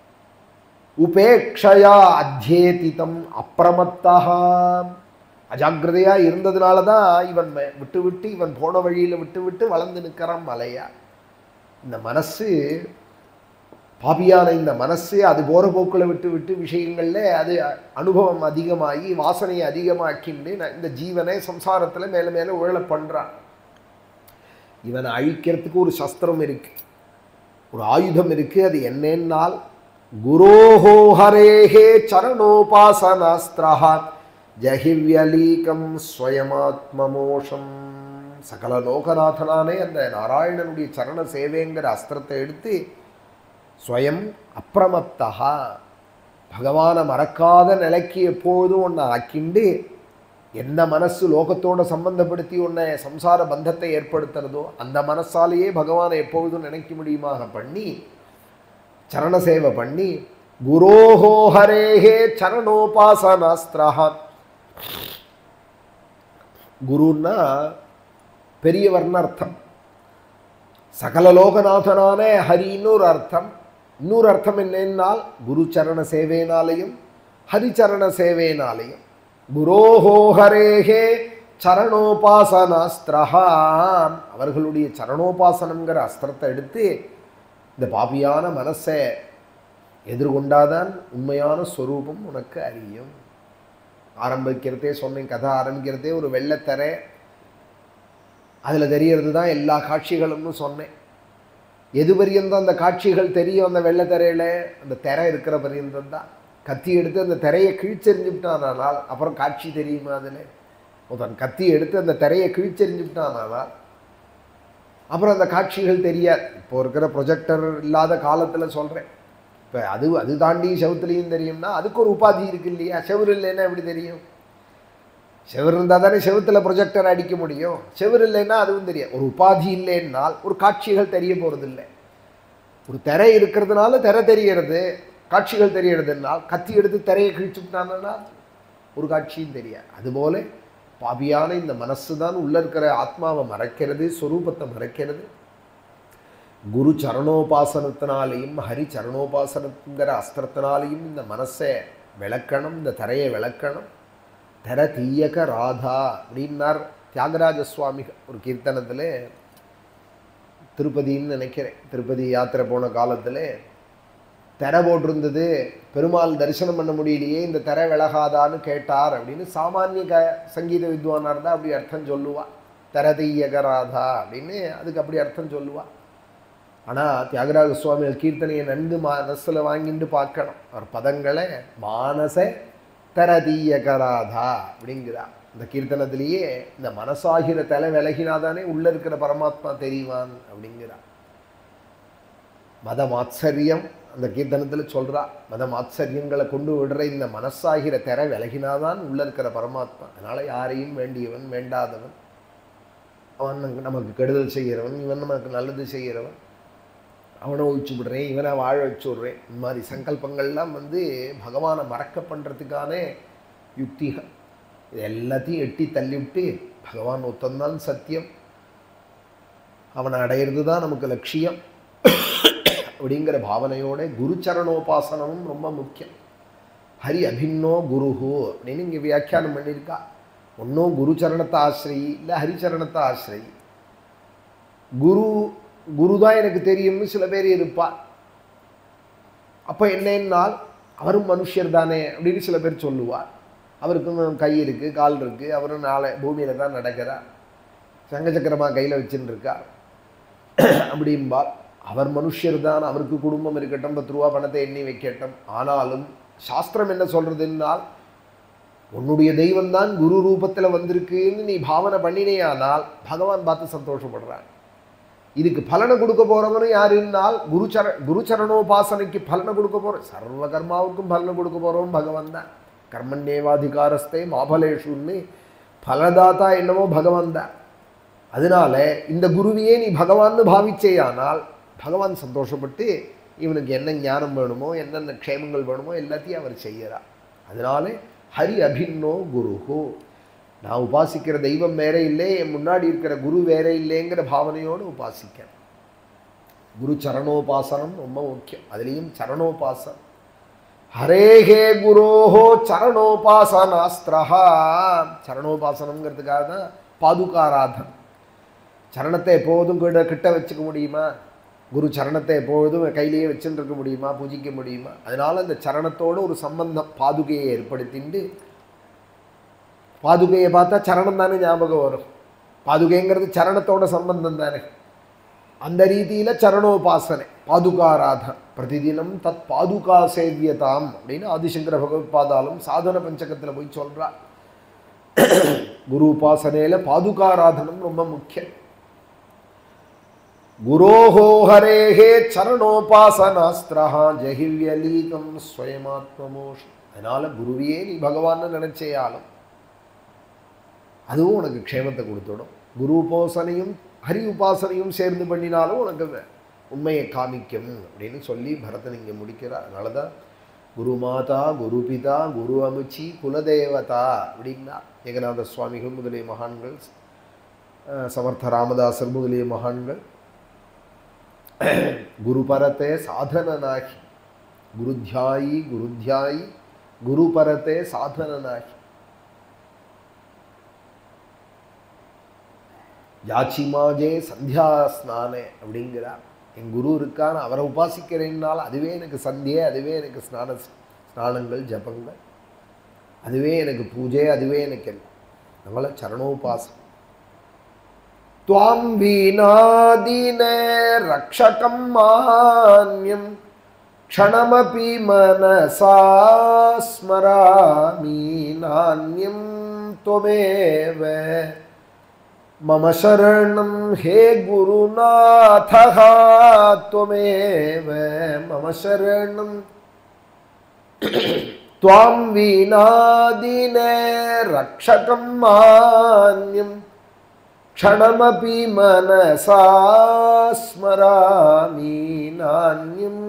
உபேக்ஷயா அத்தியேதிதம் அப்பிரமத்தா அஜாக்கிரதையா இருந்ததுனால தான் இவன் மே- விட்டு விட்டு இவன் போன வழியில விட்டு விட்டு வளர்ந்து நிற்கிறான் மலையா இந்த மனசு பாபியான இந்த மனசு அது போகிற போக்கில் விட்டு விட்டு விஷயங்களில் அது அனுபவம் அதிகமாகி வாசனையை அதிகமாக்கிண்டு ந- இந்த ஜீவனை சம்சாரத்தில் மேலே மேலே உழல பண்ணுறான் இவனை அழிக்கிறதுக்கு ஒரு சஸ்திரம் இருக்கு ஒரு ஆயுதம் இருக்கு அது என்னென்னால் குரோஹோ ஹரேஹே சரணோபாசனாஸ்திரா ஜஹிவ்யலீகம் ஸ்வயமாத்மமோஷம் சகல லோகநாதனானே அந்த நாராயணனுடைய சரண சேவைங்கிற அஸ்திரத்தை எடுத்து ஸ்வயம் அப்பிரமத்தா பகவானை மறக்காத நிலைக்கு எப்பொழுதும் ஒன்று ஆக்கிண்டு என்ன மனசு லோகத்தோட சம்பந்தப்படுத்தி உன்னை சம்சார பந்தத்தை ஏற்படுத்துறதோ அந்த மனசாலேயே பகவானை எப்பொழுதும் நினைக்க முடியுமாக பண்ணி சரண சேவை பண்ணி குரோஹோ ஹரேஹே சரணோபாசனாஸ்திரா குருன்னா பெரியவர்னு அர்த்தம் சகல லோகநாதனான ஹரின்னு ஒரு அர்த்தம் இன்னொரு அர்த்தம் என்னென்னால் குரு சரண சேவையினாலையும் ஹரிச்சரண சேவையினாலையும் குரோஹோ ஹரேஹே சரணோபாசனாஸ்திரஹா அவர்களுடைய சரணோபாசனங்கிற அஸ்திரத்தை எடுத்து இந்த பாபியான மனசை எதிர்கொண்டாதான் உண்மையான ஸ்வரூபம் உனக்கு அறியும் ஆரம்பிக்கிறதே சொன்னேன் கதை ஆரம்பிக்கிறதே ஒரு வெள்ளத்தரை அதில் தெரியறது தான் எல்லா காட்சிகளும்னு சொன்னேன் எது பரியந்தம் அந்த காட்சிகள் தெரியும் அந்த வெள்ளத்தரையில் அந்த திரை இருக்கிற பரியந்தம் தான் கத்தி எடுத்து அந்த திரையை கிழிச்செறிஞ்சுவிட்டானால் அப்புறம் காட்சி தெரியுமா அதில் ஒருத்தன் கத்தி எடுத்து அந்த திரையை கிழிச்செறிஞ்சுவிட்டானால் அப்புறம் அந்த காட்சிகள் தெரியாது இப்போ இருக்கிற ப்ரொஜெக்டர் இல்லாத காலத்தில் சொல்கிறேன் இப்போ அது அது தாண்டி செவுத்துலேயும் தெரியும்னா அதுக்கு ஒரு உபாதி இருக்கு இல்லையா செவுரு இல்லைன்னா எப்படி தெரியும் செவர் இருந்தால் தானே செவுத்தில் ப்ரொஜெக்டர் அடிக்க முடியும் செவர் இல்லைன்னா அதுவும் தெரியும் ஒரு உபாதி இல்லைன்னால் ஒரு காட்சிகள் தெரிய போகிறதில்லை ஒரு திரை இருக்கிறதுனால திரை தெரியறது காட்சிகள் தெரியறதுனால் கத்தி எடுத்து திரையை கிழிச்சுட்டானா ஒரு காட்சியும் தெரியாது அதுபோல பாபியான இந்த மனசு தான் உள்ளே இருக்கிற ஆத்மாவை மறைக்கிறது ஸ்வரூபத்தை மறைக்கிறது குரு சரணோபாசனத்தினாலையும் ஹரி சரணோபாசனங்கிற அஸ்திரத்தினாலையும் இந்த மனசை விளக்கணும் இந்த தரையை விளக்கணும் தர தீயக ராதா அப்படின்னார் தியாகராஜ சுவாமி ஒரு கீர்த்தனத்தில் திருப்பதின்னு நினைக்கிறேன் திருப்பதி யாத்திரை போன காலத்தில் திரை போட்டிருந்தது பெருமாள் தரிசனம் பண்ண முடியலையே இந்த திரை விலகாதான்னு கேட்டார் அப்படின்னு சாமானிய க சங்கீத வித்வானாக இருந்தால் அப்படி அர்த்தம் சொல்லுவா தரதீயகராதா அப்படின்னு அதுக்கு அப்படி அர்த்தம் சொல்லுவா ஆனால் தியாகராஜ சுவாமிகள் கீர்த்தனையை நன்கு மனசில் வாங்கிட்டு பார்க்கணும் அவர் பதங்களை மானச தரதீயகராதா அப்படிங்கிறார் இந்த கீர்த்தனத்திலேயே இந்த மனசாகிற தலை விலகினாதானே உள்ளே இருக்கிற பரமாத்மா தெரிவான் அப்படிங்கிறார் மத மாத்சரியம் அந்த கீர்த்தனத்தில் சொல்கிறா மத மாத்சரியங்களை கொண்டு விடுற இந்த மனசாகிற திரை விலகினாதான் உள்ளே இருக்கிற பரமாத்மா அதனால் யாரையும் வேண்டியவன் வேண்டாதவன் அவன் நமக்கு- நமக்கு கெடுதல் செய்கிறவன் இவன் நமக்கு நல்லது செய்கிறவன் அவனை ஒழிச்சு விடுறேன் இவனை வாழ வச்சு விட்றேன் இந்த மாதிரி சங்கல்பங்கள்லாம் வந்து பகவானை மறக்க பண்ணுறதுக்கான யுக்திகள் இது எல்லாத்தையும் எட்டி தள்ளிவிட்டு பகவான் ஒத்தந்தான் சத்தியம் அவனை அடையிறது தான் நமக்கு லட்சியம் அப்படிங்கிற பாவனையோட குரு சரணோபாசனமும் ரொம்ப முக்கியம் ஹரி அபின்னோ குருஹு அப்படின்னு இங்கே வியாக்கியானம் பண்ணியிருக்கா ஒன்றும் குரு சரணத்தை ஆசிரியை இல்லை ஹரிச்சரணத்தை ஆசிரியை குரு குரு தான் எனக்கு தெரியும்னு சில பேர் இருப்பா அப்போ என்னன்னால் அவரும் மனுஷர் தானே அப்படின்னு சில பேர் சொல்லுவார் அவருக்கும் கை இருக்குது கால் இருக்குது அவரும் நாளை பூமியில் தான் நடக்கிறார் சங்கச்சக்கரமாக கையில் வச்சுன்னு இருக்கார் அப்படிம்பார் அவர் மனுஷர் தான் அவருக்கு குடும்பம் இருக்கட்டும் பத்து ரூபா பணத்தை எண்ணி வைக்கட்டும் ஆனாலும் சாஸ்திரம் என்ன சொல்கிறதுனால் உன்னுடைய தெய்வம் தான் குரு ரூபத்தில் வந்திருக்குன்னு நீ பாவனை பண்ணினேயானால் பகவான் பார்த்து சந்தோஷப்படுறான் இதுக்கு பலனை கொடுக்க போகிறவனும் யாருன்னால் குருச்சர குருச்சரணோபாசனைக்கு பலனை கொடுக்க போகிற சர்வ கர்மாவுக்கும் பலனை கொடுக்க போகிறவன் பகவான் தான் கர்மண்யேவாதிகாரஸ்தே மாபலேஷுன்னு பலதாத்தா என்னவோ பகவான் தான் அதனால இந்த குருவையே நீ பகவான்னு பாவிச்சேயானால் பகவான் சந்தோஷப்பட்டு இவனுக்கு என்ன ஞானம் வேணுமோ என்னென்ன க்ஷேமங்கள் வேணுமோ எல்லாத்தையும் அவர் செய்யறார் அதனால ஹரி அபின்னோ குருஹு நான் உபாசிக்கிற தெய்வம் வேற இல்லை என் முன்னாடி இருக்கிற குரு வேற இல்லைங்கிற பாவனையோடு உபாசிக்கிறேன் குரு சரணோபாசனம் ரொம்ப முக்கியம் அதுலேயும் சரணோபாசனம் ஹரேஹே குரோஹோ சரணோபாசனாஸ்திரஹா சரணோபாசனம்ங்கிறதுக்காக தான் பாதுகாராதன் சரணத்தை எப்போதும் கிட்ட கிட்ட வச்சுக்க முடியுமா குரு சரணத்தை எப்பொழுதும் கையிலேயே வச்சுட்டு இருக்க முடியுமா பூஜிக்க முடியுமா அதனால அந்த சரணத்தோட ஒரு சம்பந்தம் பாதுகையை ஏற்படுத்திட்டு பாதுகையை பார்த்தா சரணம் தானே ஞாபகம் வரும் பாதுகைங்கிறது சரணத்தோட சம்பந்தம் தானே அந்த ரீதியில் சரணோபாசனை பாதுகாராதன் பிரதிதினம் தத் பாதுகா சேவியதாம் அப்படின்னு ஆதிசங்கர பகவத்பாதாலும் சாதன பஞ்சகத்தில் போய் சொல்றா குரு உபாசனையில் பாதுகாராதனம் ரொம்ப முக்கியம் குரோஹோ ஹரேஹே சரணோபாசனாஸ்திரஹா ஜஹிவ்யலீகம் ஸ்வயமாத்மமோஷம் அதனால குருவையே நீ பகவான்னு நினைச்சேயாலும் அதுவும் உனக்கு க்ஷேமத்தை கொடுத்துடும் குரு உபாசனையும் ஹரி உபாசனையும் சேர்ந்து பண்ணினாலும் உனக்கு வே- உண்மையை காமிக்கும் அப்படின்னு சொல்லி பரதன் இங்கே முடிக்கிறார் அதனால தான் குரு மாதா குரு பிதா குரு அமுச்சி குலதேவதா அப்படின்னா ஏகநாத சுவாமிகள் முதலிய மகான்கள் அஹ், சமர்த்த ராமதாசர் முதலிய மகான்கள் குருபரத்தே சாதனனாகி குருத்யாயி குருத்யாயி குருபரத்தே சாதனனாகி யாச்சிமாஜே சந்தியா ஸ்நானே அப்படிங்கிறார் என் குரு இருக்கான்னு அவரை உபாசிக்கிறேன்னால் அதுவே எனக்கு சந்தியை அதுவே எனக்கு ஸ்நான ஸ்நானங்கள் ஜபங்கள் அதுவே எனக்கு பூஜை அதுவே எனக்கு எல்லாம் நம்மள சரணோபாசம் त्वां वीणादीने रक्षकं मान्यं क्षणमपि मनसा स्मरामि नान्यं त्वमेव मम शरणं हे गुरुनाथः त्वमेव मम शरणं त्वां वीणादीने रक्षकं मान्यं क्षणमपि मनसा स्मरामि नान्यम्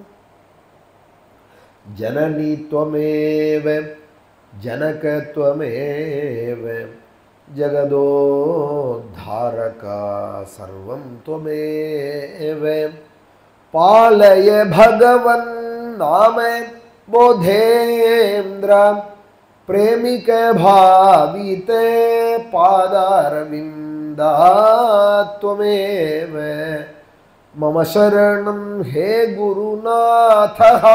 जननी त्वमेव जनकत्वमेव जगदोद्धारका सर्वं त्वमेव पालय भगवन् नाम बोधेन्द्र प्रेमिक भाविते पादारविन्दा त्वमेव मम शरणं हे गुरुनाथः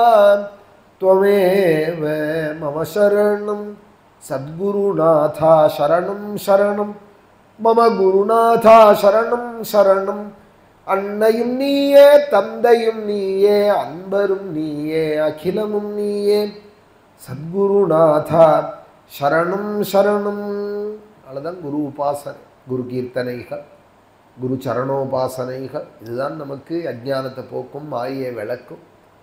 त्वमेव मम शरणं सद्गुरुनाथा शरणं शरणं மம குருநாதா சரணம் சரணம் அன்னையும் நீயே தந்தையும் நீயே அன்பரும் நீயே அகிலமும் நீயே சத்குருநாதா சரணம் சரணம் அதுதான் குரு உபாசனை குரு கீர்த்தனைகள் குரு சரணோபாசனைகள் இதுதான் நமக்கு அஜ்ஞானத்தை போக்கும் மாயை விளக்கும்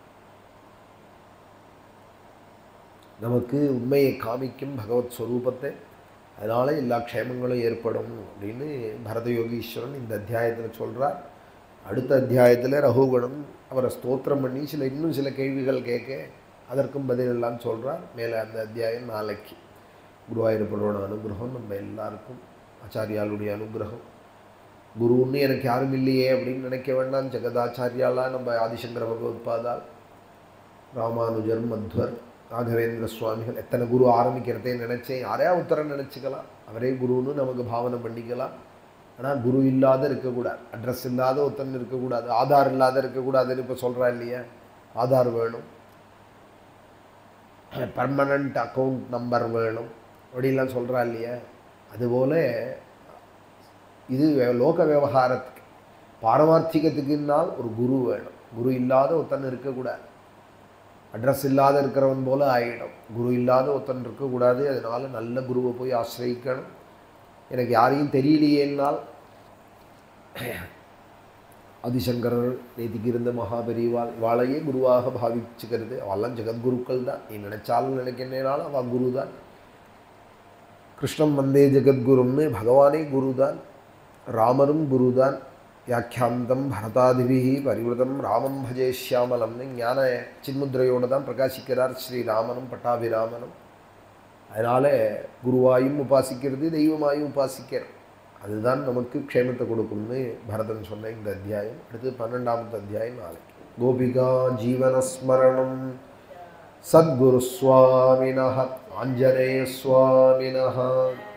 நமக்கு உண்மையை காமிக்கும் பகவத் ஸ்வரூபத்தை அதனால் எல்லா க்ஷேமங்களும் ஏற்படும் அப்படின்னு பரத யோகீஸ்வரன் இந்த அத்தியாயத்தில் சொல்கிறார் அடுத்த அத்தியாயத்தில் ரகுகுணம் அவரை ஸ்தோத்திரம் பண்ணி சில இன்னும் சில கேள்விகள் கேட்க அதற்கும் பதிலெல்லாம் சொல்கிறார் மேலே அந்த அத்தியாயம் நாளைக்கு குருவாயூரப்பனோட அனுகிரகம் நம்ம எல்லாருக்கும் ஆச்சாரியாளுடைய அனுகிரகம் குருன்னு எனக்கு யாரும் இல்லையே அப்படின்னு நினைக்க வேண்டாம் ஜெகதாச்சாரியாலா நம்ம ஆதிசங்கர பகவத்பாதால் ராமானுஜர் மத்வர் ராகவேந்திர சுவாமிகள் எத்தனை குரு ஆரம்பிக்கிறதே நினச்சேன் யாரையா உத்தரம் நினச்சிக்கலாம் அவரே குருன்னு நமக்கு பாவனை பண்ணிக்கலாம் ஆனால் குரு இல்லாத இருக்கக்கூடாது அட்ரஸ் இல்லாத ஒருத்தன் இருக்கக்கூடாது ஆதார் இல்லாத இருக்கக்கூடாதுன்னு இப்போ சொல்கிறா இல்லையா ஆதார் வேணும் பர்மனண்ட் அக்கௌண்ட் நம்பர் வேணும் அப்படிலாம் சொல்கிறா இல்லையா அதுபோல் இது வே- லோக விவகாரத்துக்கு பாரமார்த்திகத்துக்குன்னால் ஒரு குரு வேணும் குரு இல்லாத ஒருத்தன் இருக்கக்கூடாது அட்ரஸ் இல்லாத இருக்கிறவன் போல ஆகிடும் குரு இல்லாத ஒருத்தன் இருக்கக்கூடாது அதனால நல்ல குருவை போய் ஆசிரியக்கணும் எனக்கு யாரையும் தெரியலையேன்னால் ஆதிசங்கரர் நேத்திக்கு இருந்த மகாபெரிவாள் இவாளையே குருவாக பாவிச்சுக்கிறது அவெல்லாம் ஜெகத்குருக்கள் தான் நீ நினைச்சாலும் நினைக்கிறனாலும் அவள் குரு தான் கிருஷ்ணம் வந்தே ஜெகத்குருன்னு பகவானே குரு தான் ராமரும் குரு தான் வியாக்கியாந்தம் பரதாதிபிகி பரிவிரதம் ராமம் பஜே ஷியாமலம்னு ஞான சின்முத்திரையோடு தான் பிரகாசிக்கிறார் ஸ்ரீராமனும் பட்டாபிராமனும் அதனால் குருவாயும் உபாசிக்கிறது தெய்வமாயும் உபாசிக்கிறோம் அதுதான் நமக்கு க்ஷேமத்தை கொடுக்கும்னு பரதன் சொன்ன இந்த அத்தியாயம் அடுத்து பன்னெண்டாமத்து அத்தியாயம் நாளைக்கு கோபிகா ஜீவனஸ்மரணம் சத்குரு சுவாமினः ஆஞ்சநேய சுவாமினः